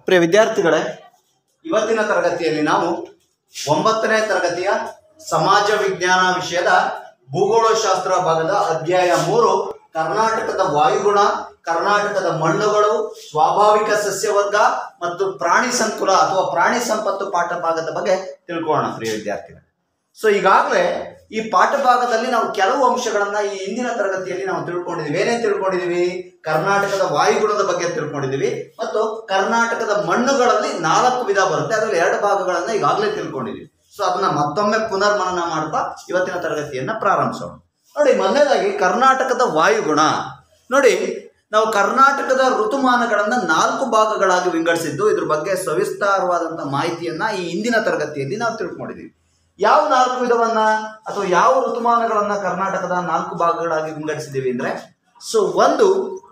ಪ್ರಿಯ ವಿದ್ಯಾರ್ಥಿಗಳೇ ಇವತ್ತಿನ ತರಗತಿಯಲ್ಲಿ ನಾವು ಒಂಬತ್ತನೇ ತರಗತಿಯ ಸಮಾಜ ವಿಜ್ಞಾನ ವಿಷಯದ ಭೂಗೋಳಶಾಸ್ತ್ರ ಭಾಗದ ಅಧ್ಯಾಯ ಮೂರು ಕರ್ನಾಟಕದ ವಾಯುಗುಣ ಕರ್ನಾಟಕದ ಮಣ್ಣುಗಳು ಸ್ವಾಭಾವಿಕ ಸಸ್ಯವರ್ಗ ಮತ್ತು ಪ್ರಾಣಿ ಸಂಕುಲ ಅಥವಾ ಪ್ರಾಣಿ ಸಂಪತ್ತು ಪಾಠ ಭಾಗದ ಬಗ್ಗೆ ತಿಳ್ಕೊಳ್ಳೋಣ ಪ್ರಿಯ ವಿದ್ಯಾರ್ಥಿಗಳು ಸೊ ಈಗಾಗಲೇ ಈ ಪಾಠ ಭಾಗದಲ್ಲಿ ನಾವು ಕೆಲವು ಅಂಶಗಳನ್ನ ಈ ಹಿಂದಿನ ತರಗತಿಯಲ್ಲಿ ನಾವು ತಿಳ್ಕೊಂಡಿದ್ದೀವಿ ಏನೇನು ತಿಳ್ಕೊಂಡಿದ್ದೀವಿ ಕರ್ನಾಟಕದ ವಾಯುಗುಣದ ಬಗ್ಗೆ ತಿಳ್ಕೊಂಡಿದ್ದೀವಿ ಮತ್ತು ಕರ್ನಾಟಕದ ಮಣ್ಣುಗಳಲ್ಲಿ ನಾಲ್ಕು ವಿಧ ಬರುತ್ತೆ ಅದರಲ್ಲಿ ಎರಡು ಭಾಗಗಳನ್ನ ಈಗಾಗಲೇ ತಿಳ್ಕೊಂಡಿದ್ದೀವಿ ಸೊ ಅದನ್ನ ಮತ್ತೊಮ್ಮೆ ಪುನರ್ಮನನ ಮಾಡ್ತಾ ಇವತ್ತಿನ ತರಗತಿಯನ್ನ ಪ್ರಾರಂಭಿಸೋಣ ನೋಡಿ ಮೊದಲನೇದಾಗಿ ಕರ್ನಾಟಕದ ವಾಯುಗುಣ ನೋಡಿ ನಾವು ಕರ್ನಾಟಕದ ಋತುಮಾನಗಳನ್ನ ನಾಲ್ಕು ಭಾಗಗಳಾಗಿ ವಿಂಗಡಿಸಿದ್ದು ಇದ್ರ ಬಗ್ಗೆ ಸವಿಸ್ತಾರವಾದಂತಹ ಮಾಹಿತಿಯನ್ನ ಈ ಹಿಂದಿನ ತರಗತಿಯಲ್ಲಿ ನಾವು ತಿಳ್ಕೊಂಡಿದ್ದೀವಿ ಯಾವ ನಾಲ್ಕು ವಿಧವನ್ನ ಅಥವಾ ಯಾವ ಋತುಮಾನಗಳನ್ನ ಕರ್ನಾಟಕದ ನಾಲ್ಕು ಭಾಗಗಳಾಗಿ ವಿಂಗಡಿಸಿದ್ದೀವಿ ಅಂದ್ರೆ ಸೊ ಒಂದು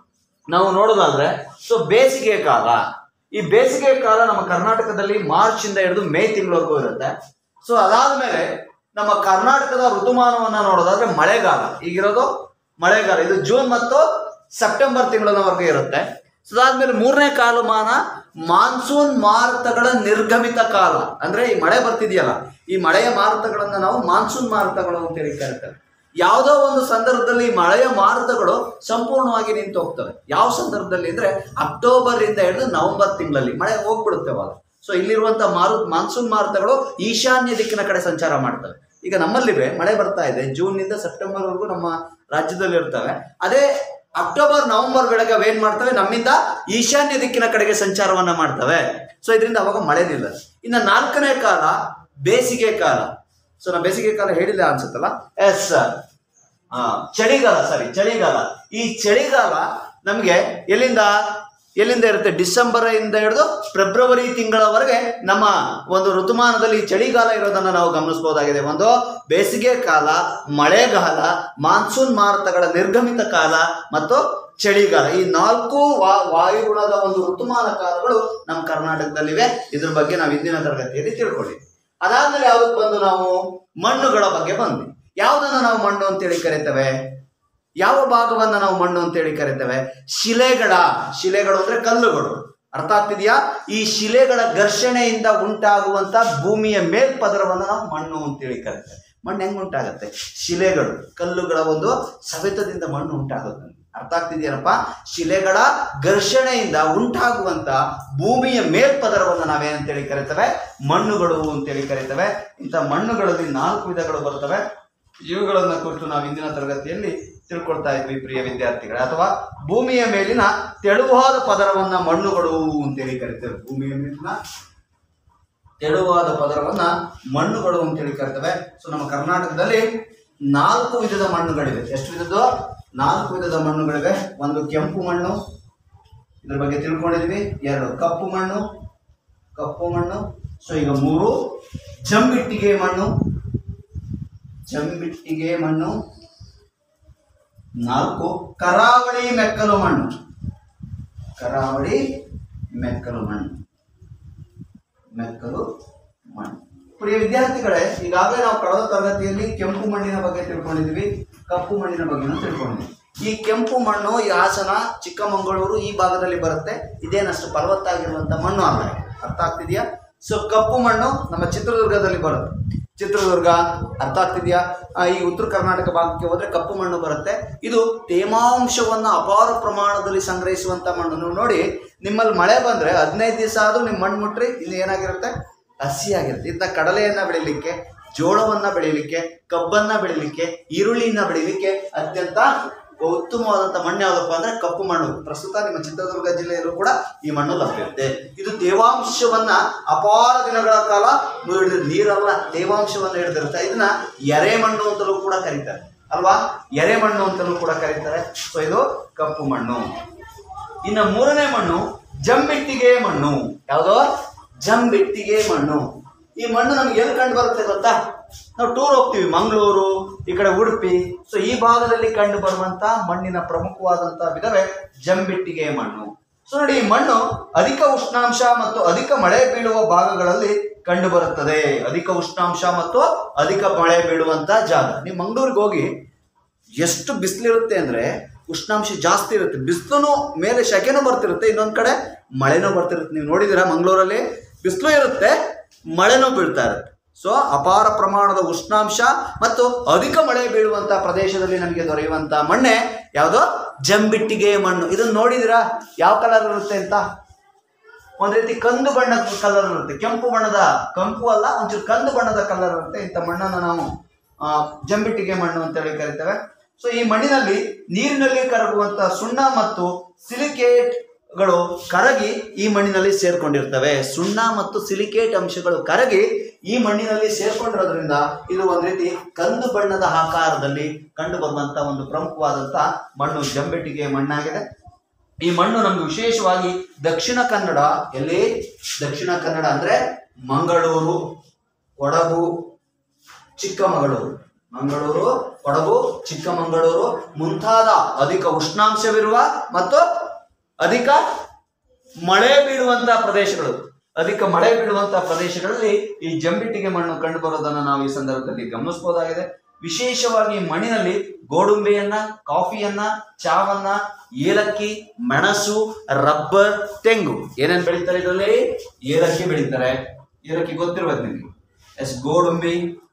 ನಾವು ನೋಡೋದಾದ್ರೆ ಸೊ ಬೇಸಿಗೆ ಕಾಲ ಈ ಬೇಸಿಗೆ ಕಾಲ ನಮ್ಮ ಕರ್ನಾಟಕದಲ್ಲಿ ಮಾರ್ಚ್ ಇಂದ ಹಿಡಿದು ಮೇ ತಿಂಗಳವರೆಗೂ ಇರುತ್ತೆ ಸೊ ಅದಾದ್ಮೇಲೆ ನಮ್ಮ ಕರ್ನಾಟಕದ ಋತುಮಾನವನ್ನ ನೋಡೋದಾದ್ರೆ ಮಳೆಗಾಲ ಈಗಿರೋದು ಮಳೆಗಾಲ ಇದು ಜೂನ್ ಮತ್ತು ಸೆಪ್ಟೆಂಬರ್ ತಿಂಗಳವರೆಗೂ ಇರುತ್ತೆ ಸೊ ಅದಾದ್ಮೇಲೆ ಮೂರನೇ ಕಾಲಮಾನ ಮಾನ್ಸೂನ್ ಮಾರುತಗಳ ನಿರ್ಗಮಿತ ಕಾಲ ಅಂದ್ರೆ ಈ ಮಳೆ ಬರ್ತಿದೆಯಲ್ಲ ಈ ಮಳೆಯ ಮಾರುತಗಳನ್ನ ನಾವು ಮಾನ್ಸೂನ್ ಮಾರುತಗಳು ಅಂತೇಳಿ ಕರೀತಾರೆ ಯಾವುದೋ ಒಂದು ಸಂದರ್ಭದಲ್ಲಿ ಈ ಮಳೆಯ ಮಾರುತಗಳು ಸಂಪೂರ್ಣವಾಗಿ ನಿಂತು ಹೋಗ್ತವೆ ಯಾವ ಸಂದರ್ಭದಲ್ಲಿ ಅಂದ್ರೆ ಅಕ್ಟೋಬರ್ ಇಂದ ಹಿಡಿದು ನವೆಂಬರ್ ತಿಂಗಳಲ್ಲಿ ಮಳೆ ಹೋಗ್ಬಿಡುತ್ತೆ ಅವಾಗ ಸೊ ಇಲ್ಲಿರುವಂತಹ ಮಾರು ಮಾನ್ಸೂನ್ ಮಾರುತಗಳು ಈಶಾನ್ಯ ದಿಕ್ಕಿನ ಕಡೆ ಸಂಚಾರ ಮಾಡ್ತವೆ ಈಗ ನಮ್ಮಲ್ಲಿವೆ ಮಳೆ ಬರ್ತಾ ಇದೆ ಜೂನ್ ನಿಂದ ಸೆಪ್ಟೆಂಬರ್ ವರೆಗೂ ನಮ್ಮ ರಾಜ್ಯದಲ್ಲಿ ಇರ್ತವೆ ಅದೇ ಅಕ್ಟೋಬರ್ ನವೆಂಬರ್ ವೇಳೆಗೆ ಅವು ಏನ್ ಮಾಡ್ತವೆ ನಮ್ಮಿಂದ ಈಶಾನ್ಯ ದಿಕ್ಕಿನ ಕಡೆಗೆ ಸಂಚಾರವನ್ನ ಮಾಡ್ತವೆ ಸೊ ಇದರಿಂದ ಅವಾಗ ಮಳೆ ನಿಲ್ಲದು ಇನ್ನು ನಾಲ್ಕನೇ ಕಾಲ ಬೇಸಿಗೆ ಕಾಲ ಸೊ ನಾ ಬೇಸಿಗೆ ಕಾಲ ಹೇಳಿಲ್ಲ ಅನ್ಸುತ್ತಲ್ಲ ಎಸ್ ಸರ್ ಆ, ಚಳಿಗಾಲ ಸಾರಿ ಚಳಿಗಾಲ ಈ ಚಳಿಗಾಲ ನಮಗೆ ಎಲ್ಲಿಂದ ಎಲ್ಲಿಂದ ಇರುತ್ತೆ ಡಿಸೆಂಬರ್ ಇಂದ ಹಿಡಿದು ಫೆಬ್ರವರಿ ತಿಂಗಳವರೆಗೆ ನಮ್ಮ ಒಂದು ಋತುಮಾನದಲ್ಲಿ ಈ ಚಳಿಗಾಲ ಇರೋದನ್ನ ನಾವು ಗಮನಿಸಬಹುದಾಗಿದೆ ಒಂದು ಬೇಸಿಗೆ ಕಾಲ ಮಳೆಗಾಲ ಮಾನ್ಸೂನ್ ಮಾರುತಗಳ ನಿರ್ಗಮಿತ ಕಾಲ ಮತ್ತು ಚಳಿಗಾಲ ಈ ನಾಲ್ಕು ವಾ ವಾಯುಗುಣದ ಒಂದು ಋತುಮಾನ ಕಾಲಗಳು ನಮ್ಮ ಕರ್ನಾಟಕದಲ್ಲಿವೆ ಇದ್ರ ಬಗ್ಗೆ ನಾವು ಇಂದಿನ ತರಗತಿಯಲ್ಲಿ ತಿಳ್ಕೊಂಡಿದ್ವಿ ಅದಾದ್ಮೇಲೆ ಯಾವ್ದಕ್ಕೆ ಬಂದು ನಾವು ಮಣ್ಣುಗಳ ಬಗ್ಗೆ ಬಂದ್ವಿ ಯಾವುದನ್ನ ನಾವು ಮಣ್ಣು ಅಂತೇಳಿ ಕರಿತೇವೆ ಯಾವ ಭಾಗವನ್ನ ನಾವು ಮಣ್ಣು ಅಂತೇಳಿ ಕರಿತೇವೆ ಶಿಲೆಗಳ ಶಿಲೆಗಳು ಅಂದ್ರೆ ಕಲ್ಲುಗಳು ಅರ್ಥ ಆಗ್ತಿದೆಯಾ ಈ ಶಿಲೆಗಳ ಘರ್ಷಣೆಯಿಂದ ಉಂಟಾಗುವಂತ ಭೂಮಿಯ ಮೇಲ್ಪದರವನ್ನ ನಾವು ಮಣ್ಣು ಅಂತೇಳಿ ಕರಿತೇವೆ ಮಣ್ಣು ಹೆಂಗ್ ಉಂಟಾಗತ್ತೆ ಶಿಲೆಗಳು ಕಲ್ಲುಗಳ ಒಂದು ಸವೆತದಿಂದ ಮಣ್ಣು ಉಂಟಾಗುತ್ತೆ ಅರ್ಥ ಆಗ್ತಿದೆಯೇನಪ್ಪ ಶಿಲೆಗಳ ಘರ್ಷಣೆಯಿಂದ ಉಂಟಾಗುವಂತ ಭೂಮಿಯ ಮೇಲ್ಪದರವನ್ನು ನಾವೇನಂತೇಳಿ ಕರಿತೇವೆ ಮಣ್ಣುಗಳು ಅಂತೇಳಿ ಕರಿತೇವೆ ಇಂಥ ಮಣ್ಣುಗಳಲ್ಲಿ ನಾಲ್ಕು ವಿಧಗಳು ಬರ್ತವೆ ಇವುಗಳನ್ನ ಕುರಿತು ನಾವು ಇಂದಿನ ತರಗತಿಯಲ್ಲಿ ತಿಳ್ಕೊಳ್ತಾ ಇದ್ವಿ ಪ್ರಿಯ ವಿದ್ಯಾರ್ಥಿಗಳೇ ಅಥವಾ ಭೂಮಿಯ ಮೇಲಿನ ತೆಳುವಾದ ಪದರವನ್ನ ಮಣ್ಣುಗಳು ಅಂತೇಳಿ ಕರಿತೇವೆ ಭೂಮಿಯ ಮೇಲಿನ ತೆಳುವಾದ ಪದರವನ್ನ ಮಣ್ಣುಗಳು ಅಂತೇಳಿ ಕರಿತೇವೆ ಸೊ ನಮ್ಮ ಕರ್ನಾಟಕದಲ್ಲಿ ನಾಲ್ಕು ವಿಧದ ಮಣ್ಣುಗಳಿವೆ ಎಷ್ಟು ವಿಧದ್ದು ನಾಲ್ಕು ವಿಧದ ಮಣ್ಣುಗಳಿವೆ ಒಂದು ಕೆಂಪು ಮಣ್ಣು ಇದ್ರ ಬಗ್ಗೆ ತಿಳ್ಕೊಂಡಿದ್ವಿ ಎರಡು ಕಪ್ಪು ಮಣ್ಣು ಕಪ್ಪು ಮಣ್ಣು ಸೊ ಈಗ ಮೂರು ಜಂಬಿಟ್ಟಿಗೆ ಮಣ್ಣು ಜಂಬಿಟ್ಟಿಗೆ ಮಣ್ಣು ನಾಲ್ಕು ಕರಾವಳಿ ಮೆಕ್ಕಲು ಮಣ್ಣು ಕರಾವಳಿ ಮೆಕ್ಕಲು ಮಣ್ಣು ಮೆಕ್ಕಲು ಮಣ್ಣು ಪ್ರಿಯ ವಿದ್ಯಾರ್ಥಿಗಳೇ ಈಗಾಗಲೇ ನಾವು ಕಳೆದ ತರಗತಿಯಲ್ಲಿ ಕೆಂಪು ಮಣ್ಣಿನ ಬಗ್ಗೆ ತಿಳ್ಕೊಂಡಿದ್ವಿ ಕಪ್ಪು ಮಣ್ಣಿನ ಬಗ್ಗೆನೂ ತಿಳ್ಕೊಂಡಿದ್ವಿ ಈ ಕೆಂಪು ಮಣ್ಣು ಈ ಹಾಸನ ಚಿಕ್ಕಮಗಳೂರು ಈ ಭಾಗದಲ್ಲಿ ಬರುತ್ತೆ ಇದೇನಷ್ಟು ಫಲವತ್ತಾಗಿರುವಂತ ಮಣ್ಣು ಅಲ್ಲ ಅರ್ಥ ಆಗ್ತಿದೆಯಾ ಸೊ ಕಪ್ಪು ಮಣ್ಣು ನಮ್ಮ ಚಿತ್ರದುರ್ಗದಲ್ಲಿ ಬರುತ್ತೆ ಚಿತ್ರದುರ್ಗ ಅರ್ಥ ಆಗ್ತಿದೆಯಾ ಆ, ಈ ಉತ್ತರ ಕರ್ನಾಟಕ ಭಾಗಕ್ಕೆ ಹೋದ್ರೆ ಕಪ್ಪು ಮಣ್ಣು ಬರುತ್ತೆ ಇದು ತೇಮಾಂಶವನ್ನ ಅಪಾರ ಪ್ರಮಾಣದಲ್ಲಿ ಸಂಗ್ರಹಿಸುವಂತ ಮಣ್ಣು ನೀವು ನೋಡಿ ನಿಮ್ಮಲ್ಲಿ ಮಳೆ ಬಂದ್ರೆ ಹದಿನೈದು ದಿವಸ ಆದ್ರೂ ನಿಮ್ಮ ಮಣ್ಣು ಮುಟ್ರಿ ಇನ್ನು ಏನಾಗಿರುತ್ತೆ ಹಸಿಯಾಗಿರುತ್ತೆ ಇದನ್ನ ಕಡಲೆಯನ್ನ ಬೆಳಿಲಿಕ್ಕೆ ಜೋಳವನ್ನ ಬೆಳಿಲಿಕ್ಕೆ ಕಬ್ಬನ್ನ ಬೆಳಿಲಿಕ್ಕೆ ಈರುಳ್ಳಿನ ಬೆಳಿಲಿಕ್ಕೆ ಅತ್ಯಂತ ಉತ್ತಮವಾದಂತ ಮಣ್ಣು ಯಾವ್ದಪ್ಪ ಅಂದ್ರೆ ಕಪ್ಪು ಮಣ್ಣು ಪ್ರಸ್ತುತ ನಿಮ್ಮ ಚಿತ್ರದುರ್ಗ ಜಿಲ್ಲೆಯಲ್ಲೂ ಕೂಡ ಈ ಮಣ್ಣು ಲಭ್ಯವಿದೆ ಇದು ತೇವಾಂಶವನ್ನ ಅಪಾರ ದಿನಗಳ ಕಾಲ ಹಿಡಿದು ನೀರಲ್ಲ ತೇವಾಂಶವನ್ನ ಹಿಡಿದಿರುತ್ತೆ ಇದನ್ನ ಎರೆ ಮಣ್ಣು ಅಂತಲೂ ಕೂಡ ಕರೀತಾರೆ ಅಲ್ವಾ ಎರೆ ಮಣ್ಣು ಅಂತಲೂ ಕೂಡ ಕರೀತಾರೆ ಸೊ ಇದು ಕಪ್ಪು ಮಣ್ಣು ಇನ್ನು ಮೂರನೇ ಮಣ್ಣು ಜಂಬಿಟ್ಟಿಗೆ ಮಣ್ಣು ಯಾವುದೋ ಜಂಬಿಟ್ಟಿಗೆ ಮಣ್ಣು ಈ ಮಣ್ಣು ನಮ್ಗೆ ಎಲ್ಲಿ ಕಂಡು ಬರುತ್ತೆ ಗೊತ್ತಾ ನಾವು ಟೂರ್ ಹೋಗ್ತೀವಿ ಮಂಗಳೂರು ಈ ಕಡೆ ಉಡುಪಿ ಸೊ ಈ ಭಾಗದಲ್ಲಿ ಕಂಡು ಬರುವಂತ ಮಣ್ಣಿನ ಪ್ರಮುಖವಾದಂತಹ ವಿಧವೇ ಜಂಬಿಟ್ಟಿಗೆ ಮಣ್ಣು ಸೊ ನೋಡಿ ಈ ಮಣ್ಣು ಅಧಿಕ ಉಷ್ಣಾಂಶ ಮತ್ತು ಅಧಿಕ ಮಳೆ ಬೀಳುವ ಭಾಗಗಳಲ್ಲಿ ಕಂಡು ಬರುತ್ತದೆ ಅಧಿಕ ಉಷ್ಣಾಂಶ ಮತ್ತು ಅಧಿಕ ಮಳೆ ಬೀಳುವಂತ ಜಾಗ ನೀವು ಮಂಗಳೂರಿಗೆ ಹೋಗಿ ಎಷ್ಟು ಬಿಸಿಲಿರುತ್ತೆ ಅಂದ್ರೆ ಉಷ್ಣಾಂಶ ಜಾಸ್ತಿ ಇರುತ್ತೆ ಬಿಸಿಲು ಮೇಲೆ ಶೆಕೆನೂ ಬರ್ತಿರುತ್ತೆ ಇನ್ನೊಂದು ಕಡೆ ಮಳೆನೂ ಬರ್ತಿರುತ್ತೆ ನೀವು ನೋಡಿದಿರಾ ಮಂಗಳೂರಲ್ಲಿ ಬಿಸಿಲು ಇರುತ್ತೆ ಮಳೆನೂ ಬೀಳ್ತಾ ಇರುತ್ತೆ ಸೊ ಅಪಾರ ಪ್ರಮಾಣದ ಉಷ್ಣಾಂಶ ಮತ್ತು ಅಧಿಕ ಮಳೆ ಬೀಳುವಂತ ಪ್ರದೇಶದಲ್ಲಿ ನಮಗೆ ದೊರೆಯುವಂತ ಮಣ್ಣೆ ಯಾವುದೋ ಜಂಬಿಟ್ಟಿಗೆ ಮಣ್ಣು ಇದನ್ನ ನೋಡಿದಿರಾ ಯಾವ ಕಲರ್ ಇರುತ್ತೆ ಅಂತ ಒಂದ್ ರೀತಿ ಕಂದು ಬಣ್ಣದ ಕಲರ್ ಇರುತ್ತೆ ಕೆಂಪು ಬಣ್ಣದ ಕೆಂಪು ಅಲ್ಲ ಒಂಚೂರು ಕಂದು ಬಣ್ಣದ ಕಲರ್ ಇರುತ್ತೆ ಇಂಥ ಮಣ್ಣನ್ನು ನಾವು ಆ, ಜಂಬಿಟ್ಟಿಗೆ ಮಣ್ಣು ಅಂತ ಹೇಳಿ ಕರಿತೇವೆ ಸೊ ಈ ಮಣ್ಣಿನಲ್ಲಿ ನೀರಿನಲ್ಲಿ ಕರಗುವಂತ ಸುಣ್ಣ ಮತ್ತು ಸಿಲಿಕೇಟ್ಗಳು ಕರಗಿ ಈ ಮಣ್ಣಿನಲ್ಲಿ ಸೇರ್ಕೊಂಡಿರ್ತವೆ ಸುಣ್ಣ ಮತ್ತು ಸಿಲಿಕೇಟ್ ಅಂಶಗಳು ಕರಗಿ ಈ ಮಣ್ಣಿನಲ್ಲಿ ಸೇರ್ಕೊಂಡಿರೋದ್ರಿಂದ ಇದು ಒಂದ್ ರೀತಿ ಕಂದು ಬಣ್ಣದ ಆಕಾರದಲ್ಲಿ ಕಂಡು ಬರುವಂತ ಒಂದು ಪ್ರಮುಖವಾದಂತ ಮಣ್ಣು ಜಂಬಿಟ್ಟಿಗೆ ಮಣ್ಣಾಗಿದೆ ಈ ಮಣ್ಣು ನಮ್ಗೆ ವಿಶೇಷವಾಗಿ ದಕ್ಷಿಣ ಕನ್ನಡ ಎಲ್ಲಿ ದಕ್ಷಿಣ ಕನ್ನಡ ಅಂದ್ರೆ ಮಂಗಳೂರು ಕೊಡಗು ಚಿಕ್ಕಮಗಳೂರು ಮಂಗಳೂರು ಕೊಡಗು ಚಿಕ್ಕಮಗಳೂರು ಮುಂತಾದ ಅಧಿಕ ಉಷ್ಣಾಂಶವಿರುವ ಮತ್ತು ಅಧಿಕ ಮಳೆ ಬೀಳುವಂತಹ ಪ್ರದೇಶಗಳು ಅಧಿಕ ಮಳೆ ಬೀಳುವಂತಹ ಪ್ರದೇಶಗಳಲ್ಲಿ ಈ ಜಂಬಿಟ್ಟಿಗೆ ಮಣ್ಣು ಕಂಡು ಬರೋದನ್ನ ನಾವು ಈ ಸಂದರ್ಭದಲ್ಲಿ ಗಮನಿಸಬಹುದಾಗಿದೆ ವಿಶೇಷವಾಗಿ ಈ ಮಣ್ಣಿನಲ್ಲಿ ಗೋಡಂಬಿಯನ್ನ ಕಾಫಿಯನ್ನ ಚಾವನ್ನ ಏಲಕ್ಕಿ ಮೆಣಸು ರಬ್ಬರ್ ತೆಂಗು ಏನೇನ್ ಬೆಳೀತಾರೆ ಇದರಲ್ಲಿ ಏಲಕ್ಕಿ ಬೆಳೀತಾರೆ ಏಲಕ್ಕಿ ಗೊತ್ತಿರ್ಬೇಕು ನಿಮಗೆ ಎಸ್ ಗೋಡಂಬಿ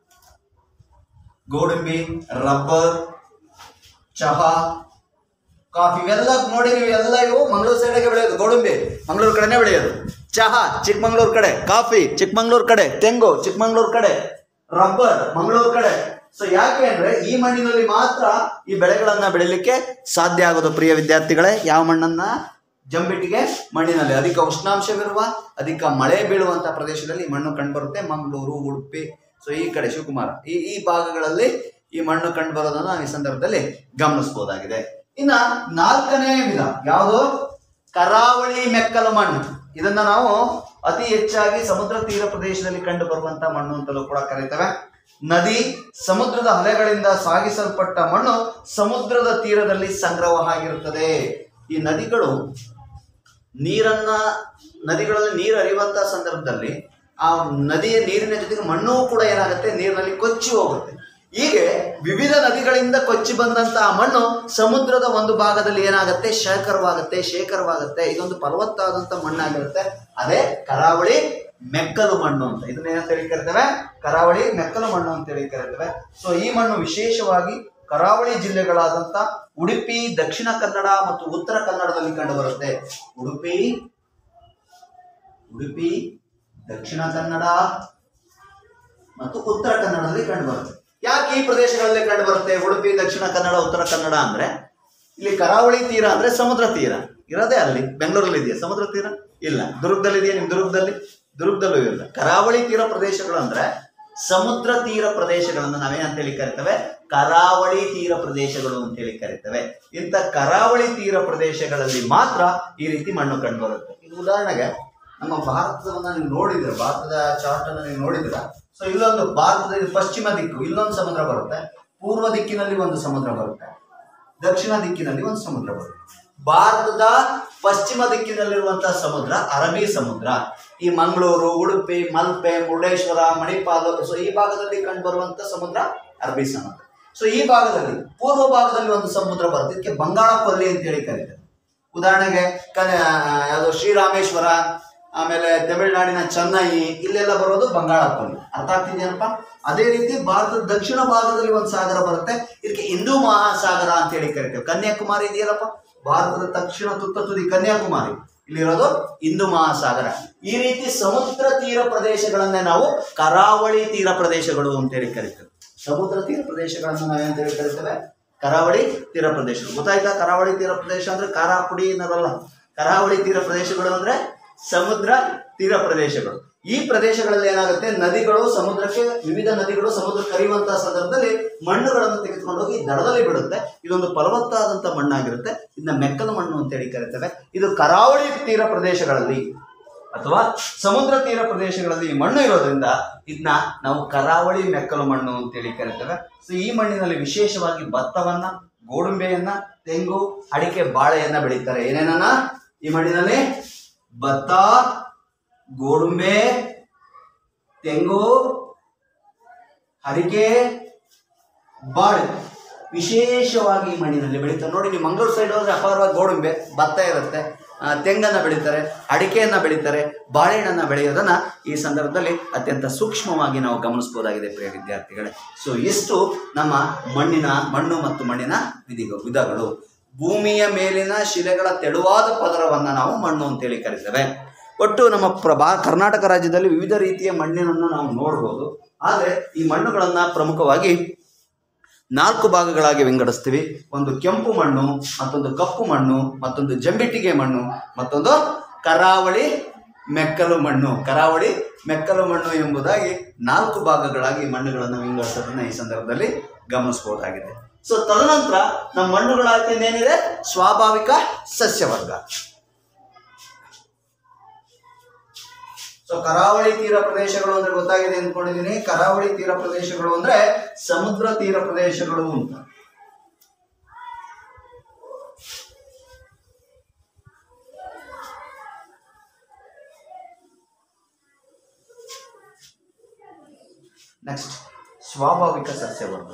ಗೋಡಂಬಿ ರಬ್ಬರ್ ಚಹಾ ಕಾಫಿ ಇವೆಲ್ಲ ನೋಡಿ ನೀವು ಎಲ್ಲ ಇವು ಮಂಗಳೂರು ಸೈಡಿಗೆ ಬೆಳೆಯೋದು ಗೋಡಂಬಿ ಮಂಗಳೂರು ಕಡೆನೇ ಬೆಳೆಯೋದು ಚಹಾ ಚಿಕ್ಕಮಂಗ್ಳೂರು ಕಡೆ ಕಾಫಿ ಚಿಕ್ಕಮಂಗ್ಳೂರು ಕಡೆ ತೆಂಗು ಚಿಕ್ಕಮಂಗ್ಳೂರು ಕಡೆ ರಬ್ಬರ್ ಮಂಗಳೂರು ಕಡೆ ಸೊ ಯಾಕೆ ಅಂದ್ರೆ ಈ ಮಣ್ಣಿನಲ್ಲಿ ಮಾತ್ರ ಈ ಬೆಳೆಗಳನ್ನ ಬೆಳಿಲಿಕ್ಕೆ ಸಾಧ್ಯ ಆಗೋದು ಪ್ರಿಯ ವಿದ್ಯಾರ್ಥಿಗಳೇ ಯಾವ ಮಣ್ಣನ್ನ ಜಂಬಿಟ್ಟಿಗೆ ಮಣ್ಣಿನಲ್ಲಿ ಅಧಿಕ ಉಷ್ಣಾಂಶವಿರುವ ಅಧಿಕ ಮಳೆ ಬೀಳುವಂತ ಪ್ರದೇಶದಲ್ಲಿ ಈ ಮಣ್ಣು ಕಂಡುಬರುತ್ತೆ ಮಂಗಳೂರು ಉಡುಪಿ ಸೊ ಈ ಕಡೆ ಶಿವಕುಮಾರ ಈ ಈ ಭಾಗಗಳಲ್ಲಿ ಈ ಮಣ್ಣು ಕಂಡು ಬರೋದನ್ನ ನಾವು ಈ ಸಂದರ್ಭದಲ್ಲಿ ಗಮನಿಸಬಹುದಾಗಿದೆ ಇನ್ನ ನಾಲ್ಕನೇ ವಿಧ ಯಾವುದು ಕರಾವಳಿ ಮೆಕ್ಕಲು ಮಣ್ಣು ಇದನ್ನ ನಾವು ಅತಿ ಹೆಚ್ಚಾಗಿ ಸಮುದ್ರ ತೀರ ಪ್ರದೇಶದಲ್ಲಿ ಕಂಡು ಬರುವಂತ ಮಣ್ಣು ಅಂತಲೂ ಕೂಡ ಕರೀತೇವೆ ನದಿ ಸಮುದ್ರದ ಅಲೆಗಳಿಂದ ಸಾಗಿಸಲ್ಪಟ್ಟ ಮಣ್ಣು ಸಮುದ್ರದ ತೀರದಲ್ಲಿ ಸಂಗ್ರಹವಾಗಿರುತ್ತದೆ ಈ ನದಿಗಳು ನೀರನ್ನ ನದಿಗಳಲ್ಲಿ ನೀರು ಹರಿಯುವಂತಹ ಸಂದರ್ಭದಲ್ಲಿ ಆ ನದಿಯ ನೀರಿನ ಜೊತೆಗೆ ಮಣ್ಣು ಕೂಡ ಏನಾಗುತ್ತೆ ನೀರಿನಲ್ಲಿ ಕೊಚ್ಚಿ ಹೋಗುತ್ತೆ ಹೀಗೆ ವಿವಿಧ ನದಿಗಳಿಂದ ಕೊಚ್ಚಿ ಬಂದಂತಹ ಮಣ್ಣು ಸಮುದ್ರದ ಒಂದು ಭಾಗದಲ್ಲಿ ಏನಾಗುತ್ತೆ ಶೇಖರವಾಗುತ್ತೆ ಶೇಖರವಾಗುತ್ತೆ ಇದೊಂದು ಫಲವತ್ತಾದಂತ ಮಣ್ಣಾಗಿರುತ್ತೆ ಅದೇ ಕರಾವಳಿ ಮೆಕ್ಕಲು ಮಣ್ಣು ಅಂತ ಇದನ್ನ ಏನಂತ ಹೇಳಿ ಕರಿತೇವೆ ಕರಾವಳಿ ಮೆಕ್ಕಲು ಮಣ್ಣು ಅಂತ ಹೇಳಿ ಕರಿತೇವೆ ಸೊ ಈ ಮಣ್ಣು ವಿಶೇಷವಾಗಿ ಕರಾವಳಿ ಜಿಲ್ಲೆಗಳಾದಂತ ಉಡುಪಿ ದಕ್ಷಿಣ ಕನ್ನಡ ಮತ್ತು ಉತ್ತರ ಕನ್ನಡದಲ್ಲಿ ಕಂಡುಬರುತ್ತೆ ಉಡುಪಿ ಉಡುಪಿ ದಕ್ಷಿಣ ಕನ್ನಡ ಮತ್ತು ಉತ್ತರ ಕನ್ನಡದಲ್ಲಿ ಕಂಡುಬರುತ್ತೆ ಯಾಕೆ ಈ ಪ್ರದೇಶಗಳಲ್ಲಿ ಕಂಡುಬರುತ್ತೆ ಉಡುಪಿ ದಕ್ಷಿಣ ಕನ್ನಡ ಉತ್ತರ ಕನ್ನಡ ಅಂದ್ರೆ ಇಲ್ಲಿ ಕರಾವಳಿ ತೀರ ಅಂದ್ರೆ ಸಮುದ್ರ ತೀರ ಇರೋದೇ ಅಲ್ಲಿ ಬೆಂಗಳೂರಲ್ಲಿ ಇದೆಯಾ ಸಮುದ್ರ ತೀರ ಇಲ್ಲ ದುರ್ಗದಲ್ಲಿ ಇದೆಯಾ ನಿಮ್ ದುರ್ಗದಲ್ಲಿ ದುರ್ಗದಲ್ಲೂ ಇಲ್ಲ ಕರಾವಳಿ ತೀರ ಪ್ರದೇಶಗಳು ಅಂದ್ರೆ ಸಮುದ್ರ ತೀರ ಪ್ರದೇಶಗಳನ್ನು ನಾವೇನಂತ ಹೇಳಿ ಕರಿತೇವೆ ಕರಾವಳಿ ತೀರ ಪ್ರದೇಶಗಳು ಅಂತ ಹೇಳಿ ಕರಿತೇವೆ ಇಂಥ ಕರಾವಳಿ ತೀರ ಪ್ರದೇಶಗಳಲ್ಲಿ ಮಾತ್ರ ಈ ರೀತಿ ಮಣ್ಣು ಕಂಡುಬರುತ್ತೆ ಇದು ಉದಾಹರಣೆಗೆ ನಮ್ಮ ಭಾರತವನ್ನ ನೀವು ನೋಡಿದ್ರೆ ಭಾರತದ ಚಾರ್ಟ್ ಅನ್ನ ನೀವು ನೋಡಿದ್ರ ಸೊ ಇಲ್ಲೊಂದು ಭಾರತದ ಇದು ಪಶ್ಚಿಮ ದಿಕ್ಕು ಇಲ್ಲೊಂದು ಸಮುದ್ರ ಬರುತ್ತೆ ಪೂರ್ವ ದಿಕ್ಕಿನಲ್ಲಿ ಒಂದು ಸಮುದ್ರ ಬರುತ್ತೆ ದಕ್ಷಿಣ ದಿಕ್ಕಿನಲ್ಲಿ ಒಂದು ಸಮುದ್ರ ಬರುತ್ತೆ ಭಾರತದ ಪಶ್ಚಿಮ ದಿಕ್ಕಿನಲ್ಲಿರುವಂತಹ ಸಮುದ್ರ ಅರಬ್ಬಿ ಸಮುದ್ರ ಈ ಮಂಗಳೂರು ಉಡುಪಿ ಮಲ್ಪೆ ಮುರುಡೇಶ್ವರ ಮಣಿಪಾಲ ಸೊ ಈ ಭಾಗದಲ್ಲಿ ಕಂಡುಬರುವಂತ ಸಮುದ್ರ ಅರಬ್ಬಿ ಸಮುದ್ರ ಸೊ ಈ ಭಾಗದಲ್ಲಿ ಪೂರ್ವ ಭಾಗದಲ್ಲಿ ಒಂದು ಸಮುದ್ರ ಬರುತ್ತೆ ಇದಕ್ಕೆ ಬಂಗಾಳ ಕೊಲ್ಲಿ ಅಂತ ಹೇಳಿ ಕರೀತಾರೆ ಉದಾಹರಣೆಗೆ ಕನ ಯಾವುದು ಶ್ರೀರಾಮೇಶ್ವರ ಆಮೇಲೆ ತಮಿಳುನಾಡಿನ ಚೆನ್ನೈ ಇಲ್ಲೆಲ್ಲ ಬರೋದು ಬಂಗಾಳ ಕೊಲ್ಲಿ ಅರ್ಥ ಆಗ್ತಿದೆಯೇನಪ್ಪ ಅದೇ ರೀತಿ ಭಾರತದ ದಕ್ಷಿಣ ಭಾಗದಲ್ಲಿ ಒಂದು ಸಾಗರ ಬರುತ್ತೆ ಇದಕ್ಕೆ ಹಿಂದೂ ಮಹಾಸಾಗರ ಅಂತ ಹೇಳಿ ಕರಿತೇವೆ ಕನ್ಯಾಕುಮಾರಿ ಇದೆಯಲ್ಲಪ್ಪ ಭಾರತದ ದಕ್ಷಿಣ ತುತ್ತ ತುದಿ ಕನ್ಯಾಕುಮಾರಿ ಇಲ್ಲಿರೋದು ಹಿಂದೂ ಮಹಾಸಾಗರ ಈ ರೀತಿ ಸಮುದ್ರ ತೀರ ಪ್ರದೇಶಗಳನ್ನೇ ನಾವು ಕರಾವಳಿ ತೀರ ಪ್ರದೇಶಗಳು ಅಂತ ಹೇಳಿ ಕರಿತೇವೆ ಸಮುದ್ರ ತೀರ ಪ್ರದೇಶಗಳನ್ನು ನಾವೇನಂತ ಹೇಳಿ ಕರಿತೇವೆ ಕರಾವಳಿ ತೀರ ಪ್ರದೇಶ ಗೊತ್ತಾಯ್ತಾ ಕರಾವಳಿ ತೀರ ಪ್ರದೇಶ ಅಂದ್ರೆ ಖಾರ ಪುಡಿ ಅನ್ನೋದಲ್ಲ ಕರಾವಳಿ ತೀರ ಪ್ರದೇಶಗಳು ಅಂದ್ರೆ ಸಮುದ್ರ ತೀರ ಪ್ರದೇಶಗಳು ಈ ಪ್ರದೇಶಗಳಲ್ಲಿ ಏನಾಗುತ್ತೆ ನದಿಗಳು ಸಮುದ್ರಕ್ಕೆ ವಿವಿಧ ನದಿಗಳು ಸಮುದ್ರ ಕರೆಯುವಂತಹ ಸಂದರ್ಭದಲ್ಲಿ ಮಣ್ಣುಗಳನ್ನು ತೆಗೆದುಕೊಂಡು ಹೋಗಿ ದಡದಲ್ಲಿ ಬಿಡುತ್ತೆ ಇದೊಂದು ಫಲವತ್ತಾದಂತ ಮಣ್ಣಾಗಿರುತ್ತೆ ಇದನ್ನ ಮೆಕ್ಕಲು ಮಣ್ಣು ಅಂತ ಹೇಳಿ ಕರಿತೇವೆ ಇದು ಕರಾವಳಿ ತೀರ ಪ್ರದೇಶಗಳಲ್ಲಿ ಅಥವಾ ಸಮುದ್ರ ತೀರ ಪ್ರದೇಶಗಳಲ್ಲಿ ಈ ಮಣ್ಣು ಇರೋದ್ರಿಂದ ಇದನ್ನ ನಾವು ಕರಾವಳಿ ಮೆಕ್ಕಲು ಮಣ್ಣು ಅಂತೇಳಿ ಕರಿತೇವೆ ಸೊ ಈ ಮಣ್ಣಿನಲ್ಲಿ ವಿಶೇಷವಾಗಿ ಭತ್ತವನ್ನ ಗೋಡಂಬೆಯನ್ನ ತೆಂಗು ಅಡಿಕೆ ಬಾಳೆಯನ್ನ ಬೆಳೀತಾರೆ ಏನೇನನ್ನ ಈ ಮಣ್ಣಿನಲ್ಲಿ ಭತ್ತ ಗೋಡಂಬೆ ತೆಂಗು ಅಡಿಕೆ ಬಾಳೆ ವಿಶೇಷವಾಗಿ ಈ ಮಣ್ಣಿನಲ್ಲಿ ಬೆಳೀತಾರೆ ನೋಡಿ ನೀವು ಮಂಗಳೂರು ಸೈಡ್ ಹೋದ್ರೆ ಅಪಾರವಾಗಿ ಗೋಡಂಬೆ ಭತ್ತ ಇರುತ್ತೆ ಆ, ತೆಂಗನ್ನ ಬೆಳೀತಾರೆ ಅಡಿಕೆಯನ್ನ ಬೆಳೀತಾರೆ ಬಾಳೆಹಣ್ಣನ್ನ ಬೆಳೆಯೋದನ್ನ ಈ ಸಂದರ್ಭದಲ್ಲಿ ಅತ್ಯಂತ ಸೂಕ್ಷ್ಮವಾಗಿ ನಾವು ಗಮನಿಸಬಹುದಾಗಿದೆ ಪ್ರಿಯ ವಿದ್ಯಾರ್ಥಿಗಳೇ ಸೊ ಇಷ್ಟು ನಮ್ಮ ಮಣ್ಣಿನ ಮಣ್ಣು ಮತ್ತು ಮಣ್ಣಿನ ವಿಧಿಗಳು ವಿಧಗಳು ಭೂಮಿಯ ಮೇಲಿನ ಶಿಲೆಗಳ ತೆಳುವಾದ ಪದರವನ್ನ ನಾವು ಮಣ್ಣು ಅಂತೇಳಿ ಕರಿತೇವೆ ಒಟ್ಟು ನಮ್ಮ ಪ್ರಭಾ ಕರ್ನಾಟಕ ರಾಜ್ಯದಲ್ಲಿ ವಿವಿಧ ರೀತಿಯ ಮಣ್ಣಿನನ್ನು ನಾವು ನೋಡ್ಬೋದು ಆದರೆ ಈ ಮಣ್ಣುಗಳನ್ನ ಪ್ರಮುಖವಾಗಿ ನಾಲ್ಕು ಭಾಗಗಳಾಗಿ ವಿಂಗಡಿಸ್ತೀವಿ ಒಂದು ಕೆಂಪು ಮಣ್ಣು ಮತ್ತೊಂದು ಕಪ್ಪು ಮಣ್ಣು ಮತ್ತೊಂದು ಜಂಬಿಟ್ಟಿಗೆ ಮಣ್ಣು ಮತ್ತೊಂದು ಕರಾವಳಿ ಮೆಕ್ಕಲು ಮಣ್ಣು ಕರಾವಳಿ ಮೆಕ್ಕಲು ಮಣ್ಣು ಎಂಬುದಾಗಿ ನಾಲ್ಕು ಭಾಗಗಳಾಗಿ ಮಣ್ಣುಗಳನ್ನು ವಿಂಗಡಿಸೋದನ್ನ ಈ ಸಂದರ್ಭದಲ್ಲಿ ಗಮನಿಸಬಹುದಾಗಿದೆ ಸೊ ತದನಂತರ ನಮ್ಮ ಮಣ್ಣುಗಳ ಏನಿದೆ ಸ್ವಾಭಾವಿಕ ಸಸ್ಯವರ್ಗ ಸೊ ಕರಾವಳಿ ತೀರ ಪ್ರದೇಶಗಳು ಅಂದ್ರೆ ಗೊತ್ತಾಗಿದೆ ಅಂದ್ಕೊಂಡಿದ್ದೀನಿ ಕರಾವಳಿ ತೀರ ಪ್ರದೇಶಗಳು ಅಂದ್ರೆ ಸಮುದ್ರ ತೀರ ಪ್ರದೇಶಗಳು ಅಂತ ನೆಕ್ಸ್ಟ್ ಸ್ವಾಭಾವಿಕ ಸಸ್ಯವರ್ಗ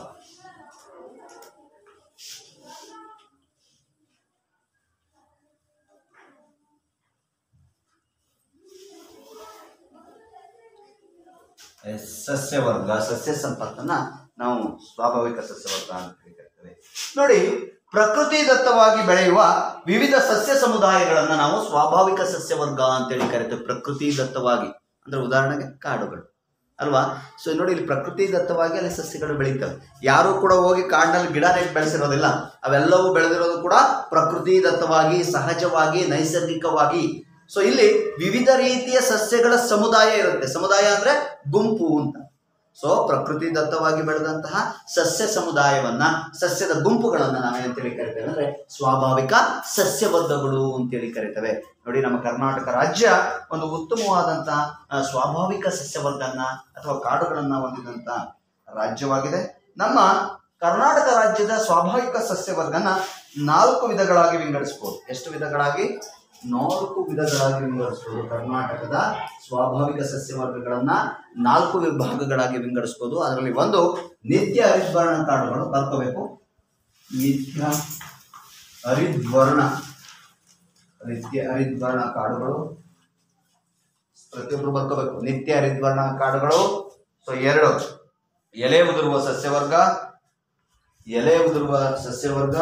ಎಸ್, ಸಸ್ಯವರ್ಗ ಸಸ್ಯ ಸಂಪತ್ತನ್ನ ನಾವು ಸ್ವಾಭಾವಿಕ ಸಸ್ಯವರ್ಗ ಅಂತ ಹೇಳಿ ಕರಿತೇವೆ ನೋಡಿ ಪ್ರಕೃತಿ ದತ್ತವಾಗಿ ಬೆಳೆಯುವ ವಿವಿಧ ಸಸ್ಯ ಸಮುದಾಯಗಳನ್ನ ನಾವು ಸ್ವಾಭಾವಿಕ ಸಸ್ಯವರ್ಗ ಅಂತೇಳಿ ಕರಿತೇವೆ ಪ್ರಕೃತಿ ದತ್ತವಾಗಿ ಅಂದ್ರೆ ಉದಾಹರಣೆಗೆ ಕಾಡುಗಳು ಅಲ್ವಾ ಸೊ ನೋಡಿ ಇಲ್ಲಿ ಪ್ರಕೃತಿ ದತ್ತವಾಗಿ ಅಲ್ಲಿ ಸಸ್ಯಗಳು ಬೆಳೀತವೆ ಯಾರು ಕೂಡ ಹೋಗಿ ಕಾಡಿನಲ್ಲಿ ಗಿಡ ನೆಟ್ಟು ಬೆಳೆಸಿರೋದಿಲ್ಲ ಅವೆಲ್ಲವೂ ಬೆಳೆದಿರೋದು ಕೂಡ ಪ್ರಕೃತಿ ದತ್ತವಾಗಿ ಸಹಜವಾಗಿ ನೈಸರ್ಗಿಕವಾಗಿ ಸೊ ಇಲ್ಲಿ ವಿವಿಧ ರೀತಿಯ ಸಸ್ಯಗಳ ಸಮುದಾಯ ಇರುತ್ತೆ ಸಮುದಾಯ ಅಂದ್ರೆ ಗುಂಪು ಅಂತ ಸೊ ಪ್ರಕೃತಿ ದತ್ತವಾಗಿ ಬೆಳೆದಂತಹ ಸಸ್ಯ ಸಮುದಾಯವನ್ನ ಸಸ್ಯದ ಗುಂಪುಗಳನ್ನ ನಾವೇನಂತೇಳಿ ಕರಿತೇವೆ ಅಂದ್ರೆ ಸ್ವಾಭಾವಿಕ ಸಸ್ಯವರ್ಗಗಳು ಅಂತೇಳಿ ಕರಿತೇವೆ ನೋಡಿ ನಮ್ಮ ಕರ್ನಾಟಕ ರಾಜ್ಯ ಒಂದು ಉತ್ತಮವಾದಂತಹ ಆ, ಸ್ವಾಭಾವಿಕ ಸಸ್ಯವರ್ಗನ್ನ ಅಥವಾ ಕಾಡುಗಳನ್ನ ಹೊಂದಿದಂತ ರಾಜ್ಯವಾಗಿದೆ ನಮ್ಮ ಕರ್ನಾಟಕ ರಾಜ್ಯದ ಸ್ವಾಭಾವಿಕ ಸಸ್ಯವರ್ಗನ ನಾಲ್ಕು ವಿಧಗಳಾಗಿ ವಿಂಗಡಿಸಬಹುದು ಎಷ್ಟು ವಿಧಗಳಾಗಿ ನಾಲ್ಕು ವಿಧಗಳಾಗಿ ವಿಂಗಡಿಸಬಹುದು ಕರ್ನಾಟಕದ ಸ್ವಾಭಾವಿಕ ಸಸ್ಯವರ್ಗಗಳನ್ನ ನಾಲ್ಕು ವಿಭಾಗಗಳಾಗಿ ವಿಂಗಡಿಸಬಹುದು ಅದರಲ್ಲಿ ಒಂದು ನಿತ್ಯ ಹರಿದ್ವರ್ಣ ಕಾಡುಗಳು ಬರ್ಕೋಬೇಕು ನಿತ್ಯ ಹರಿದ್ವರ್ಣ ನಿತ್ಯ ಹರಿದ್ವರ್ಣ ಕಾಡುಗಳು ಪ್ರತಿಯೊಬ್ಬರು ಬರ್ಕೋಬೇಕು ನಿತ್ಯ ಹರಿದ್ವರ್ಣ ಕಾಡುಗಳು ಸೊ ಎರಡು ಎಲೆ ಉದುರುವ ಸಸ್ಯವರ್ಗ ಎಲೆ ಉದುರುವ ಸಸ್ಯವರ್ಗ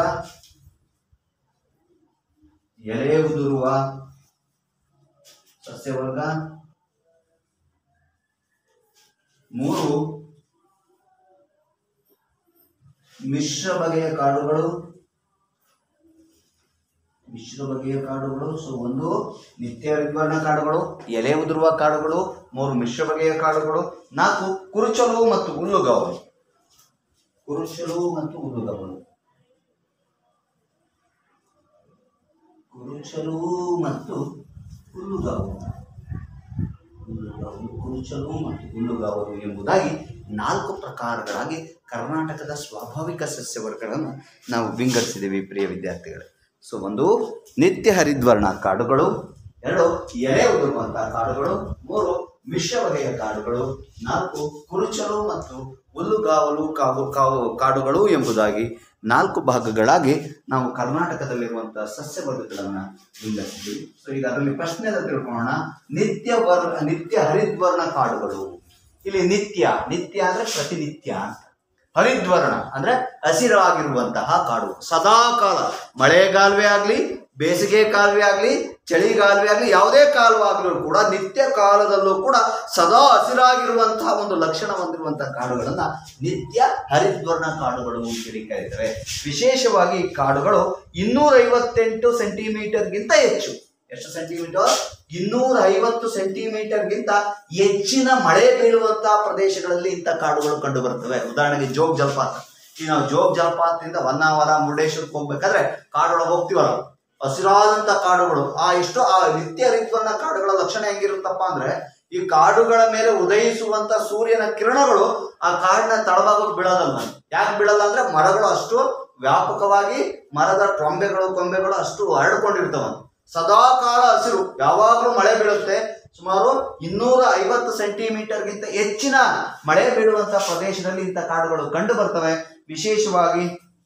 ಎಲೆ ಉದುರುವ ಸಸ್ಯವರ್ಗ ಮೂರು ಮಿಶ್ರ ಬಗೆಯ ಕಾಡುಗಳು ಮಿಶ್ರ ಬಗೆಯ ಕಾಡುಗಳು ಸೊ ಒಂದು ನಿತ್ಯ ಹರಿದ್ವರ್ಣ ಕಾಡುಗಳು ಎಲೆ ಉದುರುವ ಕಾಡುಗಳು ಮೂರು ಮಿಶ್ರ ಬಗೆಯ ಕಾಡುಗಳು ನಾಲ್ಕು ಕುರುಚಲು ಮತ್ತು ಹುಲ್ಲುಗಾವಲು ಕುರುಚಲು ಮತ್ತು ಹುಲ್ಲುಗಾವಲು ಕುರುಚಲು ಮತ್ತು ಹುಲ್ಲುಗಾವಲು ಹುಲ್ಲುಗಾವಲು ಕುರುಚಲು ಮತ್ತು ಹುಲ್ಲುಗಾವಲು ಎಂಬುದಾಗಿ ನಾಲ್ಕು ಪ್ರಕಾರಗಳಾಗಿ ಕರ್ನಾಟಕದ ಸ್ವಾಭಾವಿಕ ಸಸ್ಯವರ್ಗಗಳನ್ನು ನಾವು ವಿಂಗಡಿಸಿದ್ದೀವಿ ಪ್ರಿಯ ವಿದ್ಯಾರ್ಥಿಗಳೇ ಸೊ ಒಂದು ನಿತ್ಯ ಹರಿದ್ವರ್ಣ ಕಾಡುಗಳು ಎರಡು ಎಲೆ ಉದುರುವಂತಹ ಕಾಡುಗಳು ಮೂರು ಮಿಶ್ರ ಬಗೆಯ ಕಾಡುಗಳು ನಾಲ್ಕು ಕುರುಚಲು ಮತ್ತು ಹುಲ್ಲುಗಾವಲು ಕಾವು ಕಾವು ಕಾಡುಗಳು ಎಂಬುದಾಗಿ ನಾಲ್ಕು ಭಾಗಗಳಾಗಿ ನಾವು ಕರ್ನಾಟಕದಲ್ಲಿರುವಂತಹ ಸಸ್ಯವರ್ಗಗಳನ್ನು ವಿಂಗಡಿಸಿದ್ದೀವಿ ಸೊ ಈಗ ಅದರಲ್ಲಿ ಪ್ರಶ್ನೆ ಅಂತ ತಿಳ್ಕೊಳ್ಳೋಣ ನಿತ್ಯ ವರ್ ನಿತ್ಯ ಹರಿದ್ವರ್ಣ ಕಾಡುಗಳು ಇಲ್ಲಿ ನಿತ್ಯ ನಿತ್ಯ ಅಂದ್ರೆ ಪ್ರತಿನಿತ್ಯ ಅಂತ ಹರಿದ್ವರ್ಣ ಅಂದ್ರೆ ಹಸಿರಾಗಿರುವಂತಹ ಕಾಡು ಸದಾ ಕಾಲ ಮಳೆಗಾಲವೇ ಆಗ್ಲಿ ಬೇಸಿಗೆ ಕಾಲವೇ ಆಗ್ಲಿ ಚಳಿಗಾಲವೇ ಆಗ್ಲಿ ಯಾವುದೇ ಕಾಲವಾಗಲೂ ಕೂಡ ನಿತ್ಯ ಕಾಲದಲ್ಲೂ ಕೂಡ ಸದಾ ಹಸಿರಾಗಿರುವಂತಹ ಒಂದು ಲಕ್ಷಣ ಹೊಂದಿರುವಂತಹ ಕಾಡುಗಳನ್ನ ನಿತ್ಯ ಹರಿದ್ವರ್ಣ ಕಾಡುಗಳು ಅಂತೇಳಿ ಕರೀತಾರೆ ವಿಶೇಷವಾಗಿ ಈ ಕಾಡುಗಳು ಇನ್ನೂರ ಐವತ್ತೆಂಟು ಸೆಂಟಿಮೀಟರ್ಗಿಂತ ಹೆಚ್ಚು ಎಷ್ಟು ಸೆಂಟಿಮೀಟರ್ ಇನ್ನೂರ ಐವತ್ತು ಸೆಂಟಿಮೀಟರ್ಗಿಂತ ಹೆಚ್ಚಿನ ಮಳೆ ಬೀಳುವಂತಹ ಪ್ರದೇಶಗಳಲ್ಲಿ ಇಂಥ ಕಾಡುಗಳು ಕಂಡು ಬರ್ತವೆ ಉದಾಹರಣೆಗೆ ಜೋಗ್ ಜಲಪಾತ ಈ ನಾವು ಜೋಗ್ ಜಲಪಾತದಿಂದ ಹೊನ್ನಾವರ ಮುರುಡೇಶ್ವರಕ್ಕೆ ಹೋಗ್ಬೇಕಾದ್ರೆ ಕಾಡೊಳಗೆ ಹೋಗ್ತೀವಲ್ಲ ಹಸಿರಾದಂತ ಕಾಡುಗಳು ಆ ಎಷ್ಟು ಆ ನಿತ್ಯ ಹರಿದ್ವರ್ಣ ಕಾಡುಗಳ ಲಕ್ಷಣ ಹೆಂಗಿರುತ್ತಪ್ಪ ಅಂದ್ರೆ ಈ ಕಾಡುಗಳ ಮೇಲೆ ಉದಯಿಸುವಂತ ಸೂರ್ಯನ ಕಿರಣಗಳು ಆ ಕಾಡಿನ ತಳಭಾಗಕ್ಕೆ ಬೀಳೋದಲ್ಲ ಯಾಕೆ ಬೀಳಲ್ಲ ಅಂದ್ರೆ ಮರಗಳು ಅಷ್ಟು ವ್ಯಾಪಕವಾಗಿ ಮರದ ಟೊಂಬೆಗಳು ಕೊಂಬೆಗಳು ಅಷ್ಟು ಹರಡ್ಕೊಂಡಿರ್ತಾವ ಸದಾ ಕಾಲ ಹಸಿರು ಯಾವಾಗಲೂ ಮಳೆ ಬೀಳುತ್ತೆ ಸುಮಾರು ಇನ್ನೂರ ಐವತ್ತು ಸೆಂಟಿಮೀಟರ್ಗಿಂತ ಹೆಚ್ಚಿನ ಮಳೆ ಬೀಳುವಂತಹ ಪ್ರದೇಶದಲ್ಲಿ ಇಂಥ ಕಾಡುಗಳು ಕಂಡು ಬರ್ತವೆ ವಿಶೇಷವಾಗಿ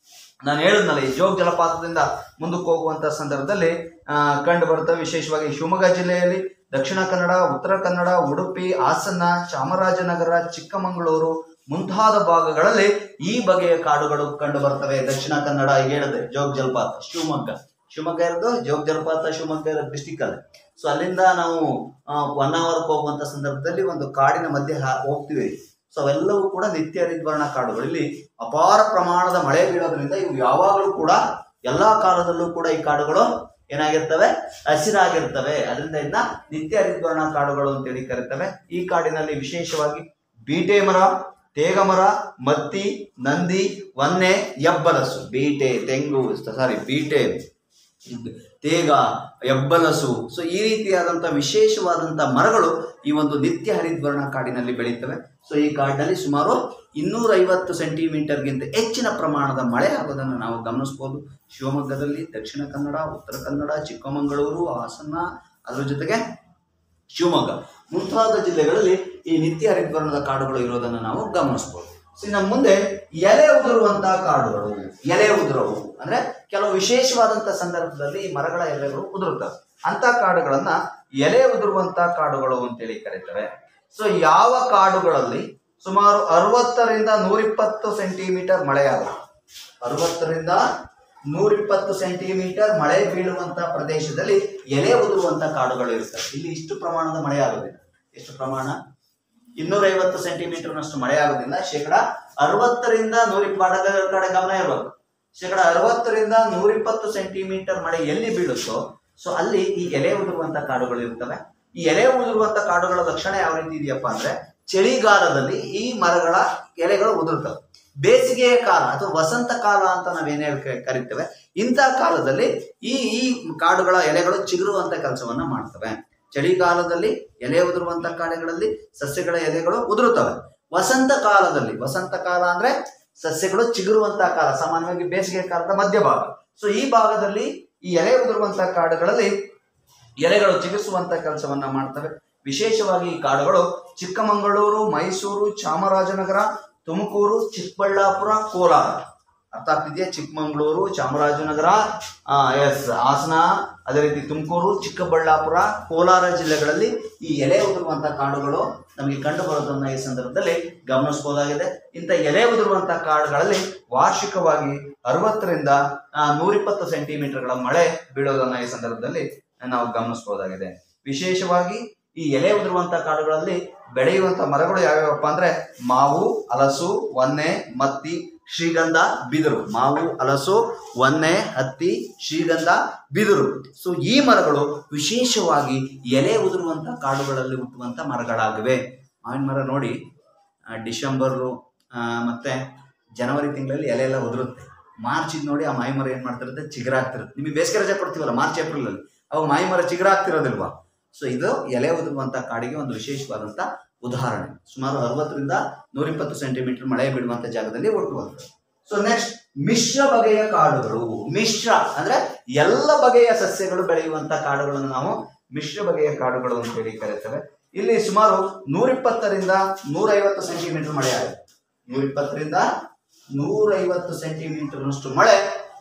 ನಾನು ಹೇಳಿದ್ನಲ್ಲ ಈ ಜೋಗ ಜಲಪಾತದಿಂದ ಮುಂದಕ್ಕೆ ಹೋಗುವಂತ ಸಂದರ್ಭದಲ್ಲಿ ಆ, ಕಂಡು ಬರ್ತವೆ ವಿಶೇಷವಾಗಿ ಶಿವಮೊಗ್ಗ ಜಿಲ್ಲೆಯಲ್ಲಿ ದಕ್ಷಿಣ ಕನ್ನಡ ಉತ್ತರ ಕನ್ನಡ ಉಡುಪಿ ಹಾಸನ ಚಾಮರಾಜನಗರ ಚಿಕ್ಕಮಗಳೂರು ಮುಂತಾದ ಭಾಗಗಳಲ್ಲಿ ಈ ಬಗೆಯ ಕಾಡುಗಳು ಕಂಡು ಬರ್ತವೆ ದಕ್ಷಿಣ ಕನ್ನಡ ಹೇಳಿದೆ ಜೋಗ ಜಲಪಾತ ಶಿವಮೊಗ್ಗ ಶಿವಮೊಗ್ಗ ಇರೋದು ಜೋಗ ಜಲಪಾತ ಶಿವಮೊಗ್ಗ ಇರೋ ಡಿಸ್ಟಿಕ್ ಅಲ್ಲಿ ಸೊ ಅಲ್ಲಿಂದ ನಾವು ಒನ್ ಅವರ್ಗೆ ಹೋಗುವಂತ ಸಂದರ್ಭದಲ್ಲಿ ಒಂದು ಕಾಡಿನ ಮಧ್ಯೆ ಹಾ- ಹೋಗ್ತೀವಿ ಸೊ ಅವೆಲ್ಲವೂ ಕೂಡ ನಿತ್ಯ ಹರಿದ್ವರ್ಣ ಕಾಡುಗಳು ಇಲ್ಲಿ ಅಪಾರ ಪ್ರಮಾಣದ ಮಳೆ ಬೀಳೋದ್ರಿಂದ ಇವು ಯಾವಾಗಲೂ ಕೂಡ ಎಲ್ಲಾ ಕಾಲದಲ್ಲೂ ಕೂಡ ಈ ಕಾಡುಗಳು ಏನಾಗಿರ್ತವೆ ಹಸಿರಾಗಿರ್ತವೆ ಅದರಿಂದ ಇದನ್ನ ನಿತ್ಯ ಹರಿದ್ವರ್ಣ ಕಾಡುಗಳು ಅಂತೇಳಿ ಕರೀತವೆ ಈ ಕಾಡಿನಲ್ಲಿ ವಿಶೇಷವಾಗಿ ಬೀಟೆ ಮರ ತೇಗ ಮರ ಮತ್ತಿ ನಂದಿ ವನ್ನೆ ಎಬ್ಬಲಸು ಬೀಟೆ ತೆಂಗು ಸಾರಿ ಬೀಟೆ ತೇಗ ಎಬ್ಬಲಸು ಸೊ ಈ ರೀತಿಯಾದಂಥ ವಿಶೇಷವಾದಂಥ ಮರಗಳು ಈ ಒಂದು ನಿತ್ಯ ಹರಿದ್ವರ್ಣ ಕಾಡಿನಲ್ಲಿ ಬೆಳೀತವೆ ಸೊ ಈ ಕಾಡಿನಲ್ಲಿ ಸುಮಾರು ಇನ್ನೂರೈವತ್ತು ಸೆಂಟಿಮೀಟರ್ಗಿಂತ ಹೆಚ್ಚಿನ ಪ್ರಮಾಣದ ಮಳೆ ಆಗೋದನ್ನು ನಾವು ಗಮನಿಸ್ಬೋದು ಶಿವಮೊಗ್ಗದಲ್ಲಿ ದಕ್ಷಿಣ ಕನ್ನಡ ಉತ್ತರ ಕನ್ನಡ ಚಿಕ್ಕಮಗಳೂರು ಹಾಸನ ಅದರ ಜೊತೆಗೆ ಶಿವಮೊಗ್ಗ ಮುಂತಾದ ಜಿಲ್ಲೆಗಳಲ್ಲಿ ಈ ನಿತ್ಯ ಹರಿದ್ವರ್ಣದ ಕಾಡುಗಳು ಇರೋದನ್ನು ನಾವು ಗಮನಿಸ್ಬೋದು ಸೊ ಇನ್ನು ಮುಂದೆ ಎಲೆ ಉದುರುವಂತಹ ಕಾಡುಗಳು ಎಲೆ ಉದುರವು ಅಂದ್ರೆ ಕೆಲವು ವಿಶೇಷವಾದಂತಹ ಸಂದರ್ಭದಲ್ಲಿ ಈ ಮರಗಳ ಎಲೆಗಳು ಉದುರುತ್ತವೆ ಅಂತ ಕಾಡುಗಳನ್ನ ಎಲೆ ಉದುರುವಂತಹ ಕಾಡುಗಳು ಅಂತೇಳಿ ಕರೀತಾರೆ ಸೊ ಯಾವ ಕಾಡುಗಳಲ್ಲಿ ಸುಮಾರು ಅರವತ್ತರಿಂದ ನೂರಿಪ್ಪತ್ತು ಸೆಂಟಿಮೀಟರ್ ಮಳೆಯಾಗುತ್ತೆ ಅರವತ್ತರಿಂದ ನೂರಿಪ್ಪತ್ತು ಸೆಂಟಿಮೀಟರ್ ಮಳೆ ಬೀಳುವಂತಹ ಪ್ರದೇಶದಲ್ಲಿ ಎಲೆ ಉದುರುವಂತಹ ಕಾಡುಗಳು ಇರ್ತವೆ ಇಲ್ಲಿ ಇಷ್ಟು ಪ್ರಮಾಣದ ಮಳೆ ಆಗೋದಿಲ್ಲ ಎಷ್ಟು ಪ್ರಮಾಣ ಇನ್ನೂರೈವತ್ತು ಸೆಂಟಿಮೀಟರ್ನಷ್ಟು ಮಳೆ ಆಗೋದಿಲ್ಲ ಶೇಕಡ ಅರವತ್ತರಿಂದ ನೂರಿಪ್ಪತ್ತು ಕಡೆ ಗಮನ ಇರಬೇಕು ಶೇಕಡ ಅರವತ್ತರಿಂದ ನೂರಿಪ್ಪತ್ತು ಸೆಂಟಿಮೀಟರ್ ಮಳೆ ಎಲ್ಲಿ ಬೀಳುತ್ತೋ ಸೊ ಅಲ್ಲಿ ಈ ಎಲೆ ಉದುರುವಂತ ಕಾಡುಗಳು ಇರ್ತವೆ ಈ ಎಲೆ ಉದುರುವಂತ ಕಾಡುಗಳ ಲಕ್ಷಣ ಯಾವ ರೀತಿ ಇದೆಯಪ್ಪ ಅಂದ್ರೆ ಚಳಿಗಾಲದಲ್ಲಿ ಈ ಮರಗಳ ಎಲೆಗಳು ಉದುರುತ್ತವೆ ಬೇಸಿಗೆಯ ಕಾಲ ಅಥವಾ ವಸಂತ ಕಾಲ ಅಂತ ನಾವೇನ್ ಹೇಳಿ ಕ- ಕರಿತೇವೆ ಇಂಥ ಕಾಲದಲ್ಲಿ ಈ ಈ ಕಾಡುಗಳ ಎಲೆಗಳು ಚಿಗುರುವಂತ ಕೆಲಸವನ್ನ ಮಾಡ್ತವೆ ಚಳಿಗಾಲದಲ್ಲಿ ಎಲೆ ಉದುರುವಂತ ಕಾಡುಗಳಲ್ಲಿ ಸಸ್ಯಗಳ ಎಲೆಗಳು ಉದುರುತ್ತವೆ ವಸಂತ ಕಾಲದಲ್ಲಿ ವಸಂತ ಕಾಲ ಅಂದ್ರೆ ಸಸ್ಯಗಳು ಚಿಗುರುವಂತ ಕಾಲ ಸಾಮಾನ್ಯವಾಗಿ ಬೇಸಿಗೆ ಕಾಲದ ಮಧ್ಯಭಾಗ ಸೊ ಈ ಭಾಗದಲ್ಲಿ ಈ ಎಲೆ ಉದುರುವಂತ ಕಾಡುಗಳಲ್ಲಿ ಎಲೆಗಳು ಚಿಗುರಿಸುವಂತ ಕೆಲಸವನ್ನ ಮಾಡ್ತವೆ ವಿಶೇಷವಾಗಿ ಈ ಕಾಡುಗಳು ಚಿಕ್ಕಮಗಳೂರು ಮೈಸೂರು ಚಾಮರಾಜನಗರ ತುಮಕೂರು ಚಿಕ್ಕಬಳ್ಳಾಪುರ ಕೋಲಾರ ಅರ್ಥ ಆಗ್ತಿದೆಯಾ ಚಿಕ್ಕಮಗಳೂರು ಚಾಮರಾಜನಗರ ಎಸ್ ಹಾಸನ ಅದೇ ರೀತಿ ತುಮಕೂರು ಚಿಕ್ಕಬಳ್ಳಾಪುರ ಕೋಲಾರ ಜಿಲ್ಲೆಗಳಲ್ಲಿ ಈ ಎಲೆ ಉದುರುವಂತ ಕಾಡುಗಳು ನಮಗೆ ಕಂಡು ಬರೋದನ್ನ ಈ ಸಂದರ್ಭದಲ್ಲಿ ಗಮನಿಸಬಹುದಾಗಿದೆ ಇಂಥ ಎಲೆ ಉದುರುವಂತ ಕಾಡುಗಳಲ್ಲಿ ವಾರ್ಷಿಕವಾಗಿ ಅರವತ್ತರಿಂದ ನೂರಿಪ್ಪತ್ತು ಸೆಂಟಿಮೀಟರ್ಗಳ ಮಳೆ ಬೀಳೋದನ್ನ ಈ ಸಂದರ್ಭದಲ್ಲಿ ನಾವು ಗಮನಿಸಬಹುದಾಗಿದೆ ವಿಶೇಷವಾಗಿ ಈ ಎಲೆ ಉದುರುವಂತ ಕಾಡುಗಳಲ್ಲಿ ಬೆಳೆಯುವಂತ ಮರಗಳು ಯಾವ್ಯಾವಪ್ಪ ಅಂದ್ರೆ ಮಾವು ಹಲಸು ವನ್ನೆ ಮತ್ತಿ ಶ್ರೀಗಂಧ ಬಿದಿರು ಮಾವು ಹಲಸು ವನ್ನೆ ಹತ್ತಿ ಶ್ರೀಗಂಧ ಬಿದಿರು ಸೊ ಈ ಮರಗಳು ವಿಶೇಷವಾಗಿ ಎಲೆ ಉದುರುವಂತ ಕಾಡುಗಳಲ್ಲಿ ಹುಟ್ಟುವಂತ ಮರಗಳಾಗಿವೆ ಮಾವಿನ ಮರ ನೋಡಿ ಆ, ಡಿಸೆಂಬರು ಆ, ಮತ್ತೆ ಜನವರಿ ತಿಂಗಳಲ್ಲಿ ಎಲೆ ಎಲ್ಲ ಉದುರುತ್ತೆ ಮಾರ್ಚಿಗೆ ನೋಡಿ ಆ ಮಾಯಿ ಮರ ಏನ್ ಮಾಡ್ತಿರುತ್ತೆ ಚಿಗುರಾಗ್ತಿರುತ್ತೆ ನಿಮಗೆ ಬೇಸಿಗೆ ರಜೆ ಕೊಡ್ತೀವಲ್ಲ ಮಾರ್ಚ್ ಏಪ್ರಿಲ್ ಅಲ್ಲಿ ಅವಾಗ ಮಾಯಿ ಮರ ಚಿಗುರಾಗ್ತಿರೋದಿಲ್ವಾ ಸೊ ಇದು ಎಲೆ ಉದುರುವಂತ ಕಾಡಿಗೆ ಒಂದು ವಿಶೇಷವಾದಂತ ಉದಾಹರಣೆ ಸುಮಾರು ಅರವತ್ತರಿಂದ ನೂರಿಪ್ಪತ್ತು ಸೆಂಟಿಮೀಟರ್ ಮಳೆ ಬೀಳುವಂತ ಜಾಗದಲ್ಲಿ ಹುಟ್ಟುವಂಥದ್ದು ಸೊ ನೆಕ್ಸ್ಟ್ ಮಿಶ್ರ ಬಗೆಯ ಕಾಡುಗಳು ಮಿಶ್ರ ಅಂದ್ರೆ ಎಲ್ಲ ಬಗೆಯ ಸಸ್ಯಗಳು ಬೆಳೆಯುವಂತ ಕಾಡುಗಳನ್ನು ನಾವು ಮಿಶ್ರ ಬಗೆಯ ಕಾಡುಗಳು ಅಂತೇಳಿ ಕರೀತೇವೆ ಇಲ್ಲಿ ಸುಮಾರು ನೂರಿಪ್ಪತ್ತರಿಂದ ನೂರೈವತ್ತು ಸೆಂಟಿಮೀಟರ್ ಮಳೆ ಆಗುತ್ತೆ ನೂರಿಪ್ಪತ್ತರಿಂದ ನೂರೈವತ್ತು ಸೆಂಟಿಮೀಟರ್ನಷ್ಟು ಮಳೆ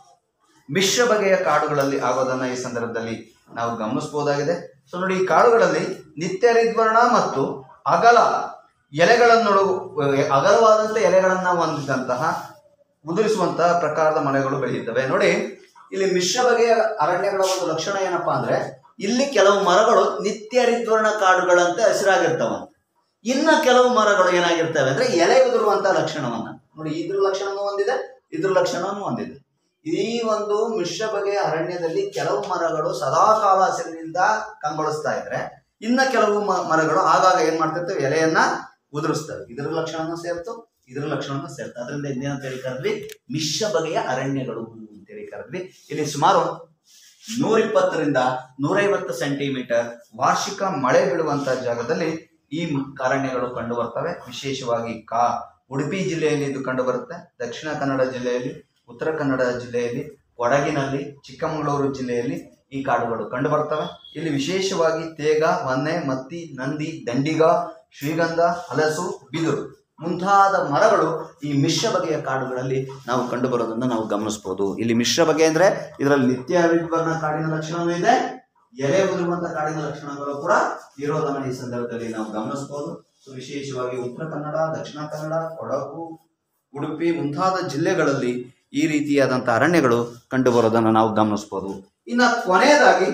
ಮಿಶ್ರ ಬಗೆಯ ಕಾಡುಗಳಲ್ಲಿ ಆಗೋದನ್ನ ಈ ಸಂದರ್ಭದಲ್ಲಿ ನಾವು ಗಮನಿಸಬಹುದಾಗಿದೆ ಸೊ ನೋಡಿ ಈ ಕಾಡುಗಳಲ್ಲಿ ನಿತ್ಯ ಹರಿದ್ವರ್ಣ ಮತ್ತು ಅಗಲ ಎಲೆಗಳನ್ನೊಳು ಅಗಲವಾದಂಥ ಎಲೆಗಳನ್ನ ಹೊಂದಿದಂತಹ ಉದುರಿಸುವಂತಹ ಪ್ರಕಾರದ ಮಳೆಗಳು ಬೆಳೆಯುತ್ತವೆ ನೋಡಿ ಇಲ್ಲಿ ಮಿಶ್ರ ಬಗೆಯ ಅರಣ್ಯಗಳ ಒಂದು ಲಕ್ಷಣ ಏನಪ್ಪಾ ಅಂದ್ರೆ ಇಲ್ಲಿ ಕೆಲವು ಮರಗಳು ನಿತ್ಯ ಹರಿದ್ವರ್ಣ ಕಾಡುಗಳಂತೆ ಹಸಿರಾಗಿರ್ತವಂತೆ ಇನ್ನ ಕೆಲವು ಮರಗಳು ಏನಾಗಿರ್ತವೆ ಅಂದ್ರೆ ಎಲೆ ಉದುರುವಂತಹ ಲಕ್ಷಣವನ್ನ ನೋಡಿ ಇದ್ರ ಲಕ್ಷಣನೂ ಹೊಂದಿದೆ ಇದ್ರ ಲಕ್ಷಣನೂ ಹೊಂದಿದೆ ಈ ಒಂದು ಮಿಶ್ರ ಬಗೆಯ ಅರಣ್ಯದಲ್ಲಿ ಕೆಲವು ಮರಗಳು ಸದಾಕಾಲ ಹಸಿರಿನಿಂದ ಕಂಗೊಳಿಸ್ತಾ ಇದ್ರೆ ಇನ್ನ ಕೆಲವು ಮ- ಮರಗಳು ಆಗಾಗ ಏನ್ ಮಾಡ್ತಿರ್ತವೆ ಎಲೆಯನ್ನ ಉದುರಿಸ್ತವೆ ಇದ್ರ ಲಕ್ಷಣನೂ ಸೇರ್ತು ಇದ್ರ ಲಕ್ಷಣನೂ ಸೇರ್ತು ಅದರಿಂದ ಇನ್ನೇನಂತ ಹೇಳಿ ಕರೆದ್ವಿ ಮಿಶ್ರ ಬಗೆಯ ಅರಣ್ಯಗಳು ಅಂತೇಳಿ ಕರೆದ್ವಿ ಇಲ್ಲಿ ಸುಮಾರು ನೂರಿಪ್ಪತ್ತರಿಂದ ನೂರೈವತ್ತು ಸೆಂಟಿಮೀಟರ್ ವಾರ್ಷಿಕ ಮಳೆ ಬೀಳುವಂತ ಜಾಗದಲ್ಲಿ ಈ ಮ- ಅರಣ್ಯಗಳು ಕಂಡು ಬರ್ತವೆ ವಿಶೇಷವಾಗಿ ಕಾ ಉಡುಪಿ ಜಿಲ್ಲೆಯಲ್ಲಿ ಇದು ಕಂಡು ಬರುತ್ತೆ ದಕ್ಷಿಣ ಕನ್ನಡ ಜಿಲ್ಲೆಯಲ್ಲಿ ಉತ್ತರ ಕನ್ನಡ ಜಿಲ್ಲೆಯಲ್ಲಿ ಕೊಡಗಿನಲ್ಲಿ ಚಿಕ್ಕಮಗಳೂರು ಜಿಲ್ಲೆಯಲ್ಲಿ ಈ ಕಾಡುಗಳು ಕಂಡು ಬರ್ತವೆ ಇಲ್ಲಿ ವಿಶೇಷವಾಗಿ ತೇಗ ವನ್ನೆ ಮತ್ತಿ ನಂದಿ ದಂಡಿಗ ಶ್ರೀಗಂಧ ಹಲಸು ಬಿದಿರು ಮುಂತಾದ ಮರಗಳು ಈ ಮಿಶ್ರ ಬಗೆಯ ಕಾಡುಗಳಲ್ಲಿ ನಾವು ಕಂಡು ಬರೋದನ್ನು ನಾವು ಗಮನಿಸಬಹುದು ಇಲ್ಲಿ ಮಿಶ್ರ ಬಗೆ ಅಂದ್ರೆ ಇದರಲ್ಲಿ ನಿತ್ಯ ಹರಿದ್ವರ್ಣ ಕಾಡಿನ ಲಕ್ಷಣವೂ ಇದೆ ಎಲೆ ಉದುರುವಂತ ಕಾಡಿನ ಲಕ್ಷಣಗಳು ಕೂಡ ಇರೋದನ್ನ ಈ ಸಂದರ್ಭದಲ್ಲಿ ನಾವು ಗಮನಿಸಬಹುದು ಸೊ ವಿಶೇಷವಾಗಿ ಉತ್ತರ ಕನ್ನಡ ದಕ್ಷಿಣ ಕನ್ನಡ ಕೊಡಗು ಉಡುಪಿ ಮುಂತಾದ ಜಿಲ್ಲೆಗಳಲ್ಲಿ ಈ ರೀತಿಯಾದಂಥ ಅರಣ್ಯಗಳು ಕಂಡುಬರೋದನ್ನು ನಾವು ಗಮನಿಸಬಹುದು ಇನ್ನು ಕೊನೆಯದಾಗಿ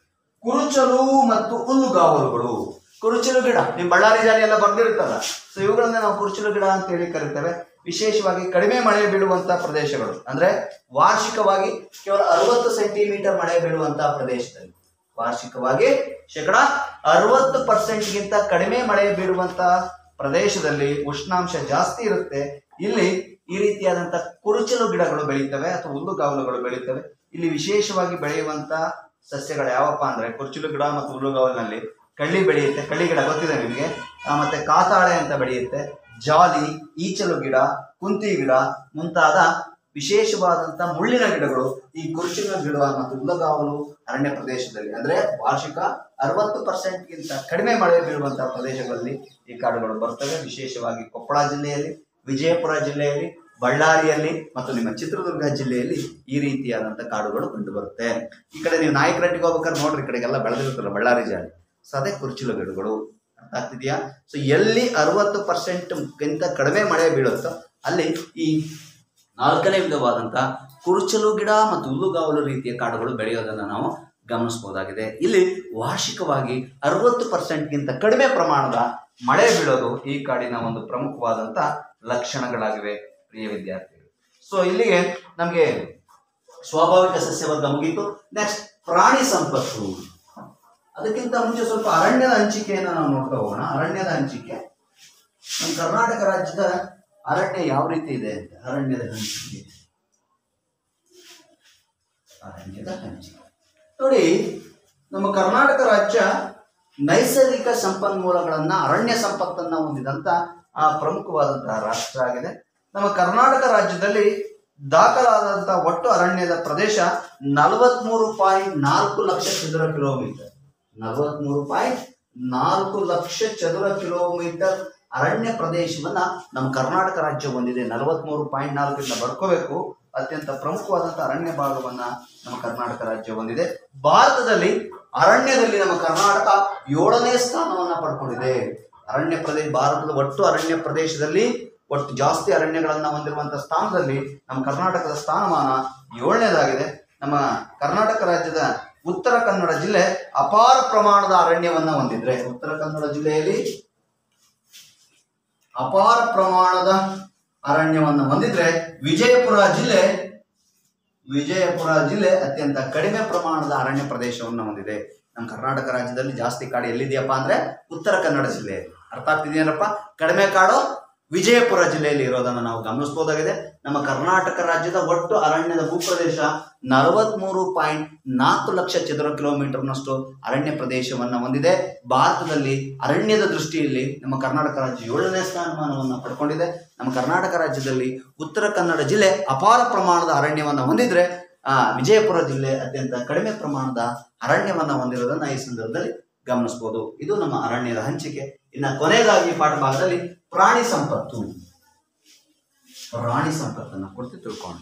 ಕುರುಚಲು ಮತ್ತು ಹುಲ್ಲುಗಾವಲುಗಳು ಕುರುಚಲು ಗಿಡ ನಿಮ್ಮ ಬಳ್ಳಾರಿ ಜಾಲಿ ಎಲ್ಲ ಬಂದಿರುತ್ತಲ್ಲ ಸೊ ಇವುಗಳನ್ನ ನಾವು ಕುರುಚಲು ಗಿಡ ಅಂತ ಹೇಳಿ ಕರಿತೇವೆ ವಿಶೇಷವಾಗಿ ಕಡಿಮೆ ಮಳೆ ಬೀಳುವಂತ ಪ್ರದೇಶಗಳು ಅಂದ್ರೆ ವಾರ್ಷಿಕವಾಗಿ ಕೇವಲ ಅರವತ್ತು ಸೆಂಟಿಮೀಟರ್ ಮಳೆ ಬೀಳುವಂತಹ ಪ್ರದೇಶದಲ್ಲಿ ವಾರ್ಷಿಕವಾಗಿ ಶೇಕಡ ಅರವತ್ತು ಪರ್ಸೆಂಟ್ಗಿಂತ ಕಡಿಮೆ ಮಳೆ ಬೀಳುವಂತ ಪ್ರದೇಶದಲ್ಲಿ ಉಷ್ಣಾಂಶ ಜಾಸ್ತಿ ಇರುತ್ತೆ ಇಲ್ಲಿ ಈ ರೀತಿಯಾದಂತ ಕುರುಚಲು ಗಿಡಗಳು ಬೆಳೀತವೆ ಅಥವಾ ಹುಲ್ಲುಗಾವಲುಗಳು ಬೆಳೀತವೆ ಇಲ್ಲಿ ವಿಶೇಷವಾಗಿ ಬೆಳೆಯುವಂತ ಸಸ್ಯಗಳು ಯಾವಪ್ಪ ಅಂದ್ರೆ ಕುರುಚಲು ಗಿಡ ಮತ್ತು ಹುಲ್ಲುಗಾವಲಿನಲ್ಲಿ ಕಳ್ಳಿ ಬೆಳೆಯುತ್ತೆ ಕಳ್ಳಿ ಗಿಡ ಗೊತ್ತಿದೆ ನಿಮಗೆ ಆ, ಮತ್ತೆ ಕಾತಾಳೆ ಅಂತ ಬೆಳೆಯುತ್ತೆ ಜಾಲಿ ಈಚಲು ಗಿಡ ಕುಂತಿ ಗಿಡ ಮುಂತಾದ ವಿಶೇಷವಾದಂತ ಮುಳ್ಳಿನ ಗಿಡಗಳು ಈ ಕುರುಚಿನ ಗಿಡ ಮತ್ತು ಹುಲ್ಲಗಾವಲು ಅರಣ್ಯ ಪ್ರದೇಶದಲ್ಲಿ ಅಂದ್ರೆ ವಾರ್ಷಿಕ ಅರವತ್ತು ಪರ್ಸೆಂಟ್ಗಿಂತ ಕಡಿಮೆ ಮಳೆ ಬೀಳುವಂತಹ ಪ್ರದೇಶಗಳಲ್ಲಿ ಈ ಕಾಡುಗಳು ಬರ್ತವೆ ವಿಶೇಷವಾಗಿ ಕೊಪ್ಪಳ ಜಿಲ್ಲೆಯಲ್ಲಿ ವಿಜಯಪುರ ಜಿಲ್ಲೆಯಲ್ಲಿ ಬಳ್ಳಾರಿಯಲ್ಲಿ ಮತ್ತು ನಿಮ್ಮ ಚಿತ್ರದುರ್ಗ ಜಿಲ್ಲೆಯಲ್ಲಿ ಈ ರೀತಿಯಾದಂಥ ಕಾಡುಗಳು ಕಂಡುಬರುತ್ತೆ ಈ ಕಡೆ ನೀವು ನಾಯಕರಟ್ಟಿಗೆ ಹೋಗ್ಬೇಕಾದ್ರೆ ನೋಡ್ರಿ ಈ ಕಡೆಗೆಲ್ಲ ಬೆಳೆದಿರುತ್ತಲ್ಲ ಬಳ್ಳಾರಿ ಜಾಲಿ ಸೊ ಅದೇ ಕುರುಚಿಲು ಗಿಡಗಳು ಅರ್ಥ ಆಗ್ತಿದೆಯಾ ಸೊ ಎಲ್ಲಿ ಅರವತ್ತು ಪರ್ಸೆಂಟ್ಗಿಂತ ಕಡಿಮೆ ಮಳೆ ಬೀಳುತ್ತೋ ಅಲ್ಲಿ ಈ ನಾಲ್ಕನೇ ವಿಧವಾದಂಥ ಕುರುಚಲು ಗಿಡ ಮತ್ತು ಹುಲ್ಲುಗಾವಲು ರೀತಿಯ ಕಾಡುಗಳು ಬೆಳೆಯೋದನ್ನು ನಾವು ಗಮನಿಸಬಹುದಾಗಿದೆ ಇಲ್ಲಿ ವಾರ್ಷಿಕವಾಗಿ ಅರವತ್ತು ಪರ್ಸೆಂಟ್ಗಿಂತ ಕಡಿಮೆ ಪ್ರಮಾಣದ ಮಳೆ ಬೀಳೋದು ಈ ಕಾಡಿನ ಒಂದು ಪ್ರಮುಖವಾದಂಥ ಲಕ್ಷಣಗಳಾಗಿವೆ ಪ್ರಿಯ ವಿದ್ಯಾರ್ಥಿಗಳು ಸೊ ಇಲ್ಲಿಗೆ ನಮಗೆ ಸ್ವಾಭಾವಿಕ ಸಸ್ಯವರ್ಗ ಮುಗೀತು ನೆಕ್ಸ್ಟ್ ಪ್ರಾಣಿ ಸಂಪತ್ತು ಅದಕ್ಕಿಂತ ಮುಂಚೆ ಸ್ವಲ್ಪ ಅರಣ್ಯದ ಹಂಚಿಕೆಯನ್ನು ನಾವು ನೋಡ್ತಾ ಹೋಗೋಣ ಅರಣ್ಯದ ಹಂಚಿಕೆ ನಮ್ಮ ಕರ್ನಾಟಕ ರಾಜ್ಯದ ಅರಣ್ಯ ಯಾವ ರೀತಿ ಇದೆ ಅಂತ ಅರಣ್ಯದ ಹಂಚಿಕೆ ಅರಣ್ಯದ ಹಂಚಿಕೆ ನೋಡಿ ನಮ್ಮ ಕರ್ನಾಟಕ ರಾಜ್ಯ ನೈಸರ್ಗಿಕ ಸಂಪನ್ಮೂಲಗಳನ್ನ ಅರಣ್ಯ ಸಂಪತ್ತನ್ನ ಹೊಂದಿದಂತ ಆ ಪ್ರಮುಖವಾದಂತಹ ರಾಷ್ಟ್ರ ಆಗಿದೆ ನಮ್ಮ ಕರ್ನಾಟಕ ರಾಜ್ಯದಲ್ಲಿ ದಾಖಲಾದಂತ ಒಟ್ಟು ಅರಣ್ಯದ ಪ್ರದೇಶ ನಲವತ್ಮೂರು ಪಾಯಿಂಟ್ ನಾಲ್ಕು ಲಕ್ಷ ಚದುರ ಕಿಲೋಮೀಟರ್ ನಲವತ್ಮೂರು ಪಾಯಿಂಟ್ ನಾಲ್ಕು ಲಕ್ಷ ಚದುರ ಕಿಲೋಮೀಟರ್ ಅರಣ್ಯ ಪ್ರದೇಶವನ್ನ ನಮ್ಮ ಕರ್ನಾಟಕ ರಾಜ್ಯ ಹೊಂದಿದೆ ನಲವತ್ಮೂರು ಪಾಯಿಂಟ್ ನಾಲ್ಕರಿಂದ ಬರ್ಕೋಬೇಕು ಅತ್ಯಂತ ಪ್ರಮುಖವಾದಂಥ ಅರಣ್ಯ ಭಾಗವನ್ನ ನಮ್ಮ ಕರ್ನಾಟಕ ರಾಜ್ಯ ಹೊಂದಿದೆ ಭಾರತದಲ್ಲಿ ಅರಣ್ಯದಲ್ಲಿ ನಮ್ಮ ಕರ್ನಾಟಕ ಏಳನೇ ಸ್ಥಾನವನ್ನ ಪಡ್ಕೊಂಡಿದೆ ಅರಣ್ಯ ಪ್ರದೇಶ ಭಾರತದ ಒಟ್ಟು ಅರಣ್ಯ ಪ್ರದೇಶದಲ್ಲಿ ಒಟ್ಟು ಜಾಸ್ತಿ ಅರಣ್ಯಗಳನ್ನ ಹೊಂದಿರುವಂತಹ ಸ್ಥಾನದಲ್ಲಿ ನಮ್ಮ ಕರ್ನಾಟಕದ ಸ್ಥಾನಮಾನ ಏಳನೇದಾಗಿದೆ ನಮ್ಮ ಕರ್ನಾಟಕ ರಾಜ್ಯದ ಉತ್ತರ ಕನ್ನಡ ಜಿಲ್ಲೆ ಅಪಾರ ಪ್ರಮಾಣದ ಅರಣ್ಯವನ್ನ ಹೊಂದಿದ್ರೆ ಉತ್ತರ ಕನ್ನಡ ಜಿಲ್ಲೆಯಲ್ಲಿ ಅಪಾರ ಪ್ರಮಾಣದ ಅರಣ್ಯವನ್ನು ಹೊಂದಿದ್ರೆ ವಿಜಯಪುರ ಜಿಲ್ಲೆ ವಿಜಯಪುರ ಜಿಲ್ಲೆ ಅತ್ಯಂತ ಕಡಿಮೆ ಪ್ರಮಾಣದ ಅರಣ್ಯ ಪ್ರದೇಶವನ್ನು ಹೊಂದಿದೆ ನಮ್ಮ ಕರ್ನಾಟಕ ರಾಜ್ಯದಲ್ಲಿ ಜಾಸ್ತಿ ಕಾಡು ಎಲ್ಲಿದೆಯಪ್ಪ ಅಂದ್ರೆ ಉತ್ತರ ಕನ್ನಡ ಜಿಲ್ಲೆಯಲ್ಲಿ ಅರ್ಥ ಆಗ್ತಿದೆಯೇನಪ್ಪ ಕಡಿಮೆ ಕಾಡು ವಿಜಯಪುರ ಜಿಲ್ಲೆಯಲ್ಲಿ ಇರೋದನ್ನು ನಾವು ಗಮನಿಸಬಹುದಾಗಿದೆ ನಮ್ಮ ಕರ್ನಾಟಕ ರಾಜ್ಯದ ಒಟ್ಟು ಅರಣ್ಯದ ಭೂಪ್ರದೇಶ ನಲವತ್ಮೂರು ಪಾಯಿಂಟ್ ನಾಲ್ಕು ಲಕ್ಷ ಚದುರ ಕಿಲೋಮೀಟರ್ನಷ್ಟು ಅರಣ್ಯ ಪ್ರದೇಶವನ್ನು ಹೊಂದಿದೆ ಭಾರತದಲ್ಲಿ ಅರಣ್ಯದ ದೃಷ್ಟಿಯಲ್ಲಿ ನಮ್ಮ ಕರ್ನಾಟಕ ರಾಜ್ಯ ಏಳನೇ ಸ್ಥಾನಮಾನವನ್ನು ಪಡ್ಕೊಂಡಿದೆ ನಮ್ಮ ಕರ್ನಾಟಕ ರಾಜ್ಯದಲ್ಲಿ ಉತ್ತರ ಕನ್ನಡ ಜಿಲ್ಲೆ ಅಪಾರ ಪ್ರಮಾಣದ ಅರಣ್ಯವನ್ನು ಹೊಂದಿದ್ರೆ ಆ ವಿಜಯಪುರ ಜಿಲ್ಲೆ ಅತ್ಯಂತ ಕಡಿಮೆ ಪ್ರಮಾಣದ ಅರಣ್ಯವನ್ನು ಹೊಂದಿರೋದನ್ನ ಈ ಸಂದರ್ಭದಲ್ಲಿ ಗಮನಿಸಬಹುದು ಇದು ನಮ್ಮ ಅರಣ್ಯದ ಹಂಚಿಕೆ ಇನ್ನು ಕೊನೆಯದಾಗಿ ಪಾಠ ಭಾಗದಲ್ಲಿ ಪ್ರಾಣಿ ಸಂಪತ್ತು ಪ್ರಾಣಿ ಸಂಪತ್ತನ್ನು ಕುರಿತು ತಿಳ್ಕೊಂಡು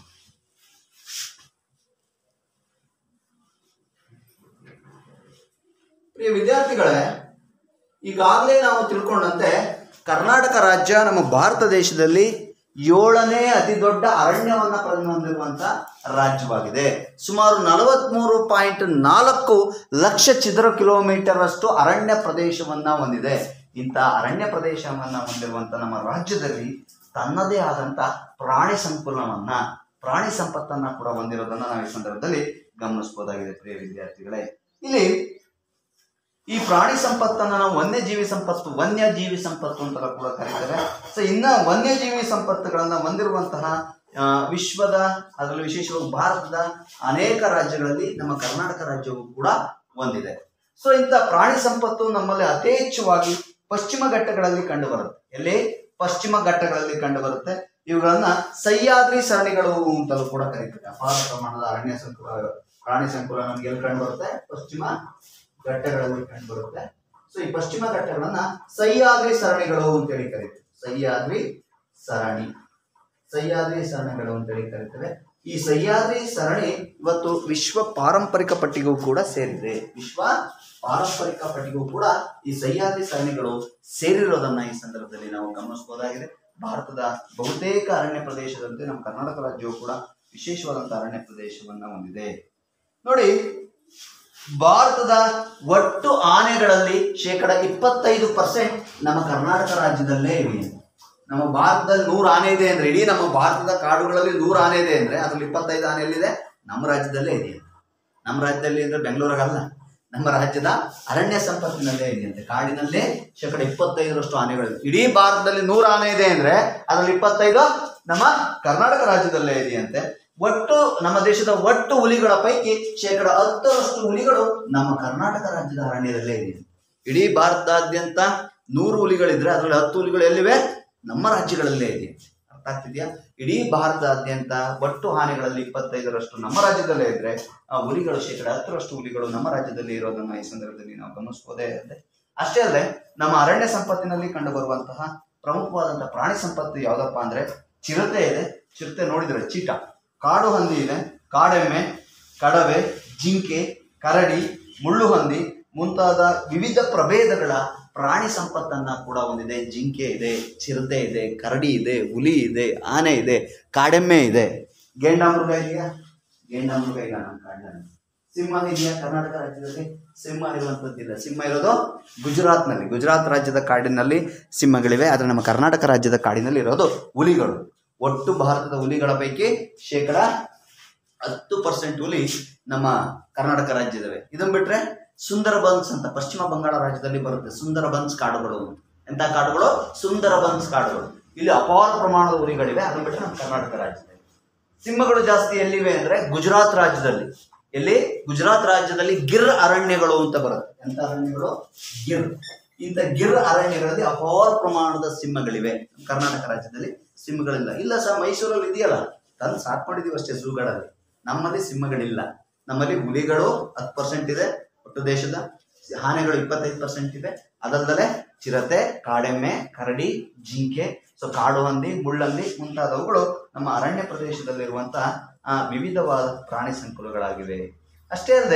ಪ್ರಿಯ ವಿದ್ಯಾರ್ಥಿಗಳೇ ಈಗಾಗಲೇ ನಾವು ತಿಳ್ಕೊಂಡಂತೆ ಕರ್ನಾಟಕ ರಾಜ್ಯ ನಮ್ಮ ಭಾರತ ದೇಶದಲ್ಲಿ ಏಳನೇ ಅತಿ ದೊಡ್ಡ ಅರಣ್ಯವನ್ನ ಪ್ರಧಾನ ಹೊಂದಿರುವಂತ ರಾಜ್ಯವಾಗಿದೆ ಸುಮಾರು ನಲವತ್ಮೂರು ಪಾಯಿಂಟ್ ನಾಲ್ಕು ಲಕ್ಷ ಚದರ ಕಿಲೋಮೀಟರ್ ಅಷ್ಟು ಅರಣ್ಯ ಪ್ರದೇಶವನ್ನ ಹೊಂದಿದೆ ಇಂಥ ಅರಣ್ಯ ಪ್ರದೇಶವನ್ನ ಹೊಂದಿರುವಂತ ನಮ್ಮ ರಾಜ್ಯದಲ್ಲಿ ತನ್ನದೇ ಆದಂತ ಪ್ರಾಣಿ ಸಂಕುಲವನ್ನ ಪ್ರಾಣಿ ಸಂಪತ್ತನ್ನ ಕೂಡ ಹೊಂದಿರೋದನ್ನ ನಾವು ಈ ಸಂದರ್ಭದಲ್ಲಿ ಗಮನಿಸಬಹುದಾಗಿದೆ ಪ್ರಿಯ ವಿದ್ಯಾರ್ಥಿಗಳೇ ಇಲ್ಲಿ ಈ ಪ್ರಾಣಿ ಸಂಪತ್ತನ್ನ ನಾವು ವನ್ಯಜೀವಿ ಸಂಪತ್ತು ವನ್ಯಜೀವಿ ಸಂಪತ್ತು ಅಂತ ಕೂಡ ಕರೀತಾರೆ ಸೊ ಇನ್ನ ವನ್ಯಜೀವಿ ಸಂಪತ್ತುಗಳನ್ನ ಹೊಂದಿರುವಂತಹ ಆ, ವಿಶ್ವದ ಅದರಲ್ಲೂ ವಿಶೇಷವಾಗಿ ಭಾರತದ ಅನೇಕ ರಾಜ್ಯಗಳಲ್ಲಿ ನಮ್ಮ ಕರ್ನಾಟಕ ರಾಜ್ಯವು ಕೂಡ ಹೊಂದಿದೆ ಸೊ ಇಂಥ ಪ್ರಾಣಿ ಸಂಪತ್ತು ನಮ್ಮಲ್ಲಿ ಅತಿ ಪಶ್ಚಿಮ ಘಟ್ಟಗಳಲ್ಲಿ ಕಂಡು ಬರುತ್ತೆ ಎಲ್ಲಿ ಪಶ್ಚಿಮ ಘಟ್ಟಗಳಲ್ಲಿ ಕಂಡು ಬರುತ್ತೆ ಇವುಗಳನ್ನ ಸಹ್ಯಾದ್ರಿ ಸರಣಿಗಳು ಅಂತಲೂ ಕೂಡ ಕರೀತಾರೆ ಅಪಾರ ಪ್ರಮಾಣದ ಅರಣ್ಯ ಸಂಕುಲ ಪ್ರಾಣಿ ಸಂಕುಲ ನಮ್ಗೆ ಎಲ್ಲಿ ಕಂಡು ಬರುತ್ತೆ ಪಶ್ಚಿಮ ಘಟ್ಟಗಳಲ್ಲಿ ಕಂಡು ಬರುತ್ತೆ ಸೊ ಈ ಪಶ್ಚಿಮ ಘಟ್ಟಗಳನ್ನ ಸಹ್ಯಾದ್ರಿ ಸರಣಿಗಳು ಅಂತೇಳಿ ಕರೀತಾರೆ ಸಹ್ಯಾದ್ರಿ ಸರಣಿ ಸಹ್ಯಾದ್ರಿ ಸರಣಿಗಳು ಅಂತೇಳಿ ಕರೀತೇವೆ ಈ ಸಹ್ಯಾದ್ರಿ ಸರಣಿ ಇವತ್ತು ವಿಶ್ವ ಪಾರಂಪರಿಕ ಪಟ್ಟಿಗೂ ಕೂಡ ಸೇರಿದೆ ವಿಶ್ವ ಪಾರಂಪರಿಕ ಪಟ್ಟಿಗೂ ಕೂಡ ಈ ಸಹ್ಯಾದ್ರಿ ಸರಣಿಗಳು ಸೇರಿರೋದನ್ನ ಈ ಸಂದರ್ಭದಲ್ಲಿ ನಾವು ಗಮನಿಸಬಹುದಾಗಿದೆ ಭಾರತದ ಬಹುತೇಕ ಅರಣ್ಯ ಪ್ರದೇಶದಂತೆ ನಮ್ಮ ಕರ್ನಾಟಕ ರಾಜ್ಯವು ಕೂಡ ವಿಶೇಷವಾದಂತಹ ಅರಣ್ಯ ಪ್ರದೇಶವನ್ನ ಹೊಂದಿದೆ ನೋಡಿ ಭಾರತದ ಒಟ್ಟು ಆನೆಗಳಲ್ಲಿ ಶೇಕಡ ಇಪ್ಪತ್ತೈದು ಪರ್ಸೆಂಟ್ ನಮ್ಮ ಕರ್ನಾಟಕ ರಾಜ್ಯದಲ್ಲೇ ಇವೆ ನಮ್ಮ ಭಾರತದಲ್ಲಿ ನೂರು ಆನೆ ಇದೆ ಅಂದ್ರೆ ಇಡೀ ನಮ್ಮ ಭಾರತದ ಕಾಡುಗಳಲ್ಲಿ ನೂರು ಆನೆ ಇದೆ ಅಂದ್ರೆ ಅದ್ರಲ್ಲಿ ಇಪ್ಪತ್ತೈದು ಆನೆ ಎಲ್ಲಿದೆ ನಮ್ಮ ರಾಜ್ಯದಲ್ಲೇ ಇದೆ ನಮ್ಮ ರಾಜ್ಯದಲ್ಲಿ ಅಂದ್ರೆ ಬೆಂಗಳೂರಾಗಲ್ಲ ನಮ್ಮ ರಾಜ್ಯದ ಅರಣ್ಯ ಸಂಪತ್ತಿನಲ್ಲೇ ಇದೆಯಂತೆ ಕಾಡಿನಲ್ಲೇ ಶೇಕಡ ಇಪ್ಪತ್ತೈದರಷ್ಟು ಆನೆಗಳಿವೆ ಇಡೀ ಭಾರತದಲ್ಲಿ ನೂರು ಆನೆ ಇದೆ ಅಂದ್ರೆ ಅದ್ರಲ್ಲಿ ಇಪ್ಪತ್ತೈದು ನಮ್ಮ ಕರ್ನಾಟಕ ರಾಜ್ಯದಲ್ಲೇ ಇದೆಯಂತೆ ಒಟ್ಟು ನಮ್ಮ ದೇಶದ ಒಟ್ಟು ಹುಲಿಗಳ ಪೈಕಿ ಶೇಕಡ ಹತ್ತರಷ್ಟು ಹುಲಿಗಳು ನಮ್ಮ ಕರ್ನಾಟಕ ರಾಜ್ಯದ ಅರಣ್ಯದಲ್ಲೇ ಇದೆ ಇಡೀ ಭಾರತದಾದ್ಯಂತ ನೂರು ಹುಲಿಗಳಿದ್ರೆ ಅದರಲ್ಲಿ ಹತ್ತು ಹುಲಿಗಳು ಎಲ್ಲಿವೆ ನಮ್ಮ ರಾಜ್ಯಗಳಲ್ಲೇ ಇದೆ ಅರ್ಥ ಆಗ್ತಿದ್ಯಾ ಇಡೀ ಭಾರತದಾದ್ಯಂತ ಒಟ್ಟು ಆನೆಗಳಲ್ಲಿ ಇಪ್ಪತ್ತೈದರಷ್ಟು ನಮ್ಮ ರಾಜ್ಯದಲ್ಲೇ ಇದ್ರೆ ಆ ಹುಲಿಗಳು ಶೇಕಡ ಹತ್ತರಷ್ಟು ಹುಲಿಗಳು ನಮ್ಮ ರಾಜ್ಯದಲ್ಲಿ ಇರೋದನ್ನ ಈ ಸಂದರ್ಭದಲ್ಲಿ ನಾವು ಗಮನಿಸಬಹುದೇ ಇದೆ ಅಷ್ಟೇ ಅಲ್ಲದೆ ನಮ್ಮ ಅರಣ್ಯ ಸಂಪತ್ತಿನಲ್ಲಿ ಕಂಡು ಬರುವಂತಹ ಪ್ರಮುಖವಾದಂತಹ ಪ್ರಾಣಿ ಸಂಪತ್ತು ಯಾವ್ದಪ್ಪ ಅಂದ್ರೆ ಚಿರತೆ ಇದೆ ಚಿರತೆ ನೋಡಿದ್ರೆ ಚೀಟ ಕಾಡು ಹಂದಿ ಇದೆ ಕಾಡೆಮ್ಮೆ ಕಡವೆ ಜಿಂಕೆ ಕರಡಿ ಮುಳ್ಳು ಹಂದಿ ಮುಂತಾದ ವಿವಿಧ ಪ್ರಭೇದಗಳ ಪ್ರಾಣಿ ಸಂಪತ್ತನ್ನ ಕೂಡ ಹೊಂದಿದೆ ಜಿಂಕೆ ಇದೆ ಚಿರತೆ ಇದೆ ಕರಡಿ ಇದೆ ಹುಲಿ ಇದೆ ಆನೆ ಇದೆ ಕಾಡೆಮ್ಮೆ ಇದೆ ಗೇಂಡಾಮೃಗ ಇದೆಯಾ ಗೇಂಡಾಮೃಗ ಇಲ್ಲ ನಮ್ಮ ಕಾಡಿನಲ್ಲಿ ಸಿಂಹ ಇದೆಯಾ ಕರ್ನಾಟಕ ರಾಜ್ಯದಲ್ಲಿ ಸಿಂಹ ಇರುವಂತದ್ದಿಲ್ಲ ಸಿಂಹ ಇರೋದು ಗುಜರಾತ್ನಲ್ಲಿ ಗುಜರಾತ್ ರಾಜ್ಯದ ಕಾಡಿನಲ್ಲಿ ಸಿಂಹಗಳಿವೆ ಆದರೆ ನಮ್ಮ ಕರ್ನಾಟಕ ರಾಜ್ಯದ ಕಾಡಿನಲ್ಲಿ ಇರೋದು ಹುಲಿಗಳು ಒಟ್ಟು ಭಾರತದ ಹುಲಿಗಳ ಪೈಕಿ ಶೇಕಡ ಹತ್ತು ಪರ್ಸೆಂಟ್ ಹುಲಿ ನಮ್ಮ ಕರ್ನಾಟಕ ರಾಜ್ಯದವೆ ಇದನ್ನ ಬಿಟ್ರೆ ಸುಂದರ ಬನ್ಸ್ ಅಂತ ಪಶ್ಚಿಮ ಬಂಗಾಳ ರಾಜ್ಯದಲ್ಲಿ ಬರುತ್ತೆ ಸುಂದರ ಬನ್ಸ್ ಕಾಡುಗಳು ಅಂತ ಎಂತ ಕಾಡುಗಳು ಸುಂದರ ಬನ್ಸ್ ಕಾಡುಗಳು ಇಲ್ಲಿ ಅಪಾರ ಪ್ರಮಾಣದ ಹುಲಿಗಳಿವೆ ಅದನ್ನ ಬಿಟ್ರೆ ನಮ್ಮ ಕರ್ನಾಟಕ ರಾಜ್ಯದಲ್ಲಿ ಸಿಂಹಗಳು ಜಾಸ್ತಿ ಎಲ್ಲಿವೆ ಅಂದ್ರೆ ಗುಜರಾತ್ ರಾಜ್ಯದಲ್ಲಿ ಎಲ್ಲಿ ಗುಜರಾತ್ ರಾಜ್ಯದಲ್ಲಿ ಗಿರ್ ಅರಣ್ಯಗಳು ಅಂತ ಬರುತ್ತೆ ಎಂತ ಅರಣ್ಯಗಳು ಗಿರ್ ಇಂಥ ಗಿರ್ ಅರಣ್ಯಗಳಲ್ಲಿ ಅಪಾರ ಪ್ರಮಾಣದ ಸಿಂಹಗಳಿವೆ ಕರ್ನಾಟಕ ರಾಜ್ಯದಲ್ಲಿ ಸಿಂಹಗಳಿಲ್ಲ ಇಲ್ಲ ಸರ್ ಮೈಸೂರಲ್ಲಿ ಇದೆಯಲ್ಲ ತಂದು ಸಾಕೊಂಡಿದೀವಿ ಅಷ್ಟೇ ಝೂಗಳಲ್ಲಿ ನಮ್ಮಲ್ಲಿ ಸಿಂಹಗಳಿಲ್ಲ ನಮ್ಮಲ್ಲಿ ಹುಲಿಗಳು ಹತ್ತು ಪರ್ಸೆಂಟ್ ಇದೆ ಒಟ್ಟು ದೇಶದ ಆನೆಗಳು ಇಪ್ಪತ್ತೈದು ಪರ್ಸೆಂಟ್ ಇದೆ ಅದಲ್ಲದೆ ಚಿರತೆ ಕಾಡೆಮ್ಮೆ ಕರಡಿ ಜಿಂಕೆ ಸೊ ಕಾಡು ಹಂದಿ ಮುಳ್ಳಂದಿ ಮುಂತಾದವುಗಳು ನಮ್ಮ ಅರಣ್ಯ ಪ್ರದೇಶದಲ್ಲಿರುವಂತಹ ಆ, ವಿವಿಧವಾದ ಪ್ರಾಣಿ ಸಂಕುಲಗಳಾಗಿವೆ ಅಷ್ಟೇ ಅಲ್ಲದೆ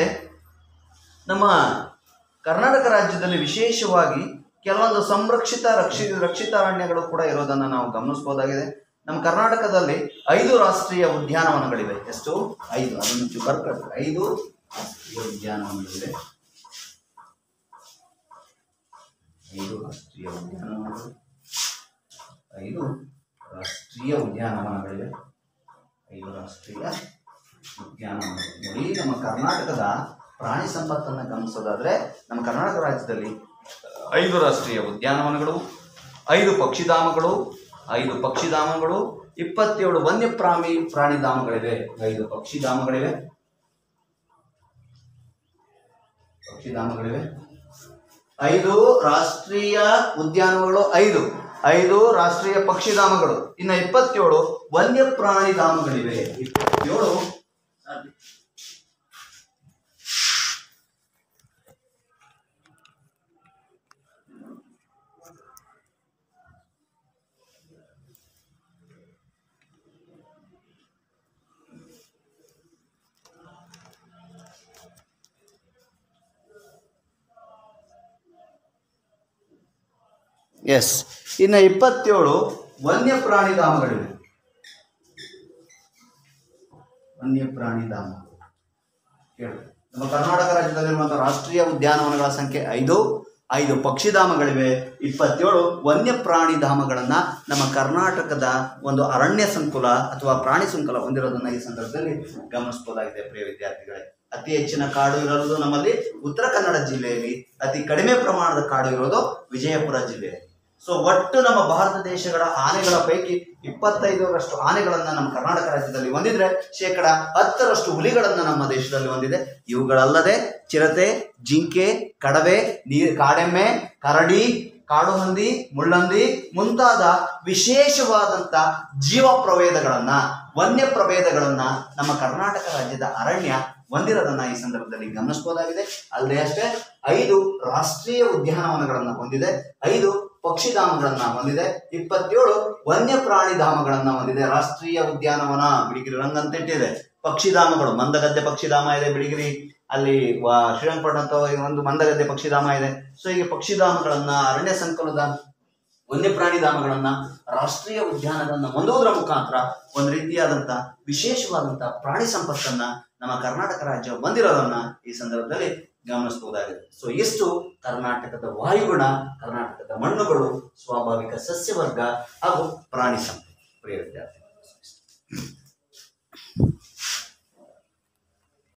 ನಮ್ಮ ಕರ್ನಾಟಕ ರಾಜ್ಯದಲ್ಲಿ ವಿಶೇಷವಾಗಿ ಕೆಲವೊಂದು ಸಂರಕ್ಷಿತ ರಕ್ಷಿ ರಕ್ಷಿತ ಅರಣ್ಯಗಳು ಕೂಡ ಇರೋದನ್ನ ನಾವು ಗಮನಿಸಬಹುದಾಗಿದೆ ನಮ್ಮ ಕರ್ನಾಟಕದಲ್ಲಿ ಐದು ರಾಷ್ಟ್ರೀಯ ಉದ್ಯಾನವನಗಳಿವೆ ಎಷ್ಟು ಐದು ಅದನ್ನು ಬರ್ಕೊಂಡು ಐದು ರಾಷ್ಟ್ರೀಯ ಉದ್ಯಾನವನಗಳಿವೆ ಐದು ರಾಷ್ಟ್ರೀಯ ಉದ್ಯಾನವನಗಳು ಐದು ರಾಷ್ಟ್ರೀಯ ಉದ್ಯಾನವನಗಳಿವೆ ಐದು ರಾಷ್ಟ್ರೀಯ ಉದ್ಯಾನವನಗಳು ನೋಡಿ ನಮ್ಮ ಕರ್ನಾಟಕದ ಪ್ರಾಣಿ ಸಂಪತ್ತನ್ನು ಗಮನಿಸೋದಾದ್ರೆ ನಮ್ಮ ಕರ್ನಾಟಕ ರಾಜ್ಯದಲ್ಲಿ ಐದು ರಾಷ್ಟ್ರೀಯ ಉದ್ಯಾನವನಗಳು ಐದು ಪಕ್ಷಿಧಾಮಗಳು ಐದು ಪಕ್ಷಿಧಾಮಗಳು ಇಪ್ಪತ್ತೇಳು ವನ್ಯಪ್ರಾಣಿ ಪ್ರಾಣಿಧಾಮಗಳಿವೆ ಐದು ಪಕ್ಷಿಧಾಮಗಳಿವೆ ಪಕ್ಷಿಧಾಮಗಳಿವೆ ಐದು ರಾಷ್ಟ್ರೀಯ ಉದ್ಯಾನಗಳು ಐದು ಐದು ರಾಷ್ಟ್ರೀಯ ಪಕ್ಷಿಧಾಮಗಳು ಇನ್ನು ಇಪ್ಪತ್ತೇಳು ವನ್ಯಪ್ರಾಣಿ ಧಾಮಗಳಿವೆ ಇಪ್ಪತ್ತೇಳು ಎಸ್ ಇನ್ನು ಇಪ್ಪತ್ತೇಳು ವನ್ಯಪ್ರಾಣಿ ಧಾಮಗಳಿವೆ ವನ್ಯಪ್ರಾಣಿ ಧಾಮ ಕೇಳಿ ನಮ್ಮ ಕರ್ನಾಟಕ ರಾಜ್ಯದಲ್ಲಿರುವಂತಹ ರಾಷ್ಟ್ರೀಯ ಉದ್ಯಾನವನಗಳ ಸಂಖ್ಯೆ ಐದು ಐದು ಪಕ್ಷಿಧಾಮಗಳಿವೆ ಇಪ್ಪತ್ತೇಳು ವನ್ಯಪ್ರಾಣಿ ಧಾಮಗಳನ್ನ ನಮ್ಮ ಕರ್ನಾಟಕದ ಒಂದು ಅರಣ್ಯ ಸಂಕುಲ ಅಥವಾ ಪ್ರಾಣಿ ಸಂಕುಲ ಹೊಂದಿರೋದನ್ನ ಈ ಸಂದರ್ಭದಲ್ಲಿ ಗಮನಿಸಬಹುದಾಗಿದೆ ಪ್ರಿಯ ವಿದ್ಯಾರ್ಥಿಗಳೇ ಅತಿ ಹೆಚ್ಚಿನ ಕಾಡು ಇರೋದು ನಮ್ಮಲ್ಲಿ ಉತ್ತರ ಕನ್ನಡ ಜಿಲ್ಲೆಯಲ್ಲಿ ಅತಿ ಕಡಿಮೆ ಪ್ರಮಾಣದ ಕಾಡು ಇರೋದು ವಿಜಯಪುರ ಜಿಲ್ಲೆಯಲ್ಲಿ ಸೊ ಒಟ್ಟು ನಮ್ಮ ಭಾರತ ದೇಶಗಳ ಆನೆಗಳ ಪೈಕಿ ಇಪ್ಪತ್ತೈದರಷ್ಟು ಆನೆಗಳನ್ನ ನಮ್ಮ ಕರ್ನಾಟಕ ರಾಜ್ಯದಲ್ಲಿ ಹೊಂದಿದ್ರೆ ಶೇಕಡ ಹತ್ತರಷ್ಟು ಹುಲಿಗಳನ್ನ ನಮ್ಮ ದೇಶದಲ್ಲಿ ಹೊಂದಿದೆ ಇವುಗಳಲ್ಲದೆ ಚಿರತೆ ಜಿಂಕೆ ಕಡವೆ ನೀರ್ ಕಾಡೆಮ್ಮೆ ಕರಡಿ ಕಾಡು ಹಂದಿ ಮುಳ್ಳಂದಿ ಮುಂತಾದ ವಿಶೇಷವಾದಂತ ಜೀವ ಪ್ರಭೇದಗಳನ್ನ ವನ್ಯ ಪ್ರಭೇದಗಳನ್ನ ನಮ್ಮ ಕರ್ನಾಟಕ ರಾಜ್ಯದ ಅರಣ್ಯ ಹೊಂದಿರೋದನ್ನ ಈ ಸಂದರ್ಭದಲ್ಲಿ ಗಮನಿಸಬಹುದಾಗಿದೆ ಅಲ್ಲದೆ ಅಷ್ಟೇ ಐದು ರಾಷ್ಟ್ರೀಯ ಉದ್ಯಾನವನಗಳನ್ನ ಹೊಂದಿದೆ ಐದು ಪಕ್ಷಿಧಾಮಗಳನ್ನ ಹೊಂದಿದೆ ಇಪ್ಪತ್ತೇಳು ವನ್ಯಪ್ರಾಣಿ ಧಾಮಗಳನ್ನ ಹೊಂದಿದೆ ರಾಷ್ಟ್ರೀಯ ಉದ್ಯಾನವನ ಬಿಳಿಗಿರಿ ರಂಗಂತಿಟ್ಟ ಇದೆ ಪಕ್ಷಿಧಾಮಗಳು ಮಂದಗದ್ದೆ ಪಕ್ಷಿಧಾಮ ಇದೆ ಬಿಳಿಗಿರಿ ಅಲ್ಲಿ ವ- ಶ್ರೀರಂಗಪಟ್ಟಣ ಅಂತ ಒಂದು ಮಂದಗದ್ದೆ ಪಕ್ಷಿಧಾಮ ಇದೆ ಸೊ ಹೀಗೆ ಪಕ್ಷಿಧಾಮಗಳನ್ನ ಅರಣ್ಯ ಸಂಕುಲದ ವನ್ಯಪ್ರಾಣಿ ಧಾಮಗಳನ್ನ ರಾಷ್ಟ್ರೀಯ ಉದ್ಯಾನಗಳನ್ನ ಹೊಂದುವುದರ ಮುಖಾಂತರ ಒಂದು ರೀತಿಯಾದಂತ ವಿಶೇಷವಾದಂತ ಪ್ರಾಣಿ ಸಂಪತ್ತನ್ನ ನಮ್ಮ ಕರ್ನಾಟಕ ರಾಜ್ಯ ಹೊಂದಿರೋದನ್ನ ಈ ಸಂದರ್ಭದಲ್ಲಿ ಗಮನಿಸಬಹುದಾಗಿದೆ ಸೊ ಎಷ್ಟು ಕರ್ನಾಟಕದ ವಾಯುಗುಣ ಕರ್ನಾಟಕದ ಮಣ್ಣುಗಳು ಸ್ವಾಭಾವಿಕ ಸಸ್ಯವರ್ಗ ಹಾಗೂ ಪ್ರಾಣಿ ಸಂಪತ್ತು ಪ್ರಿಯ ವಿದ್ಯಾರ್ಥಿ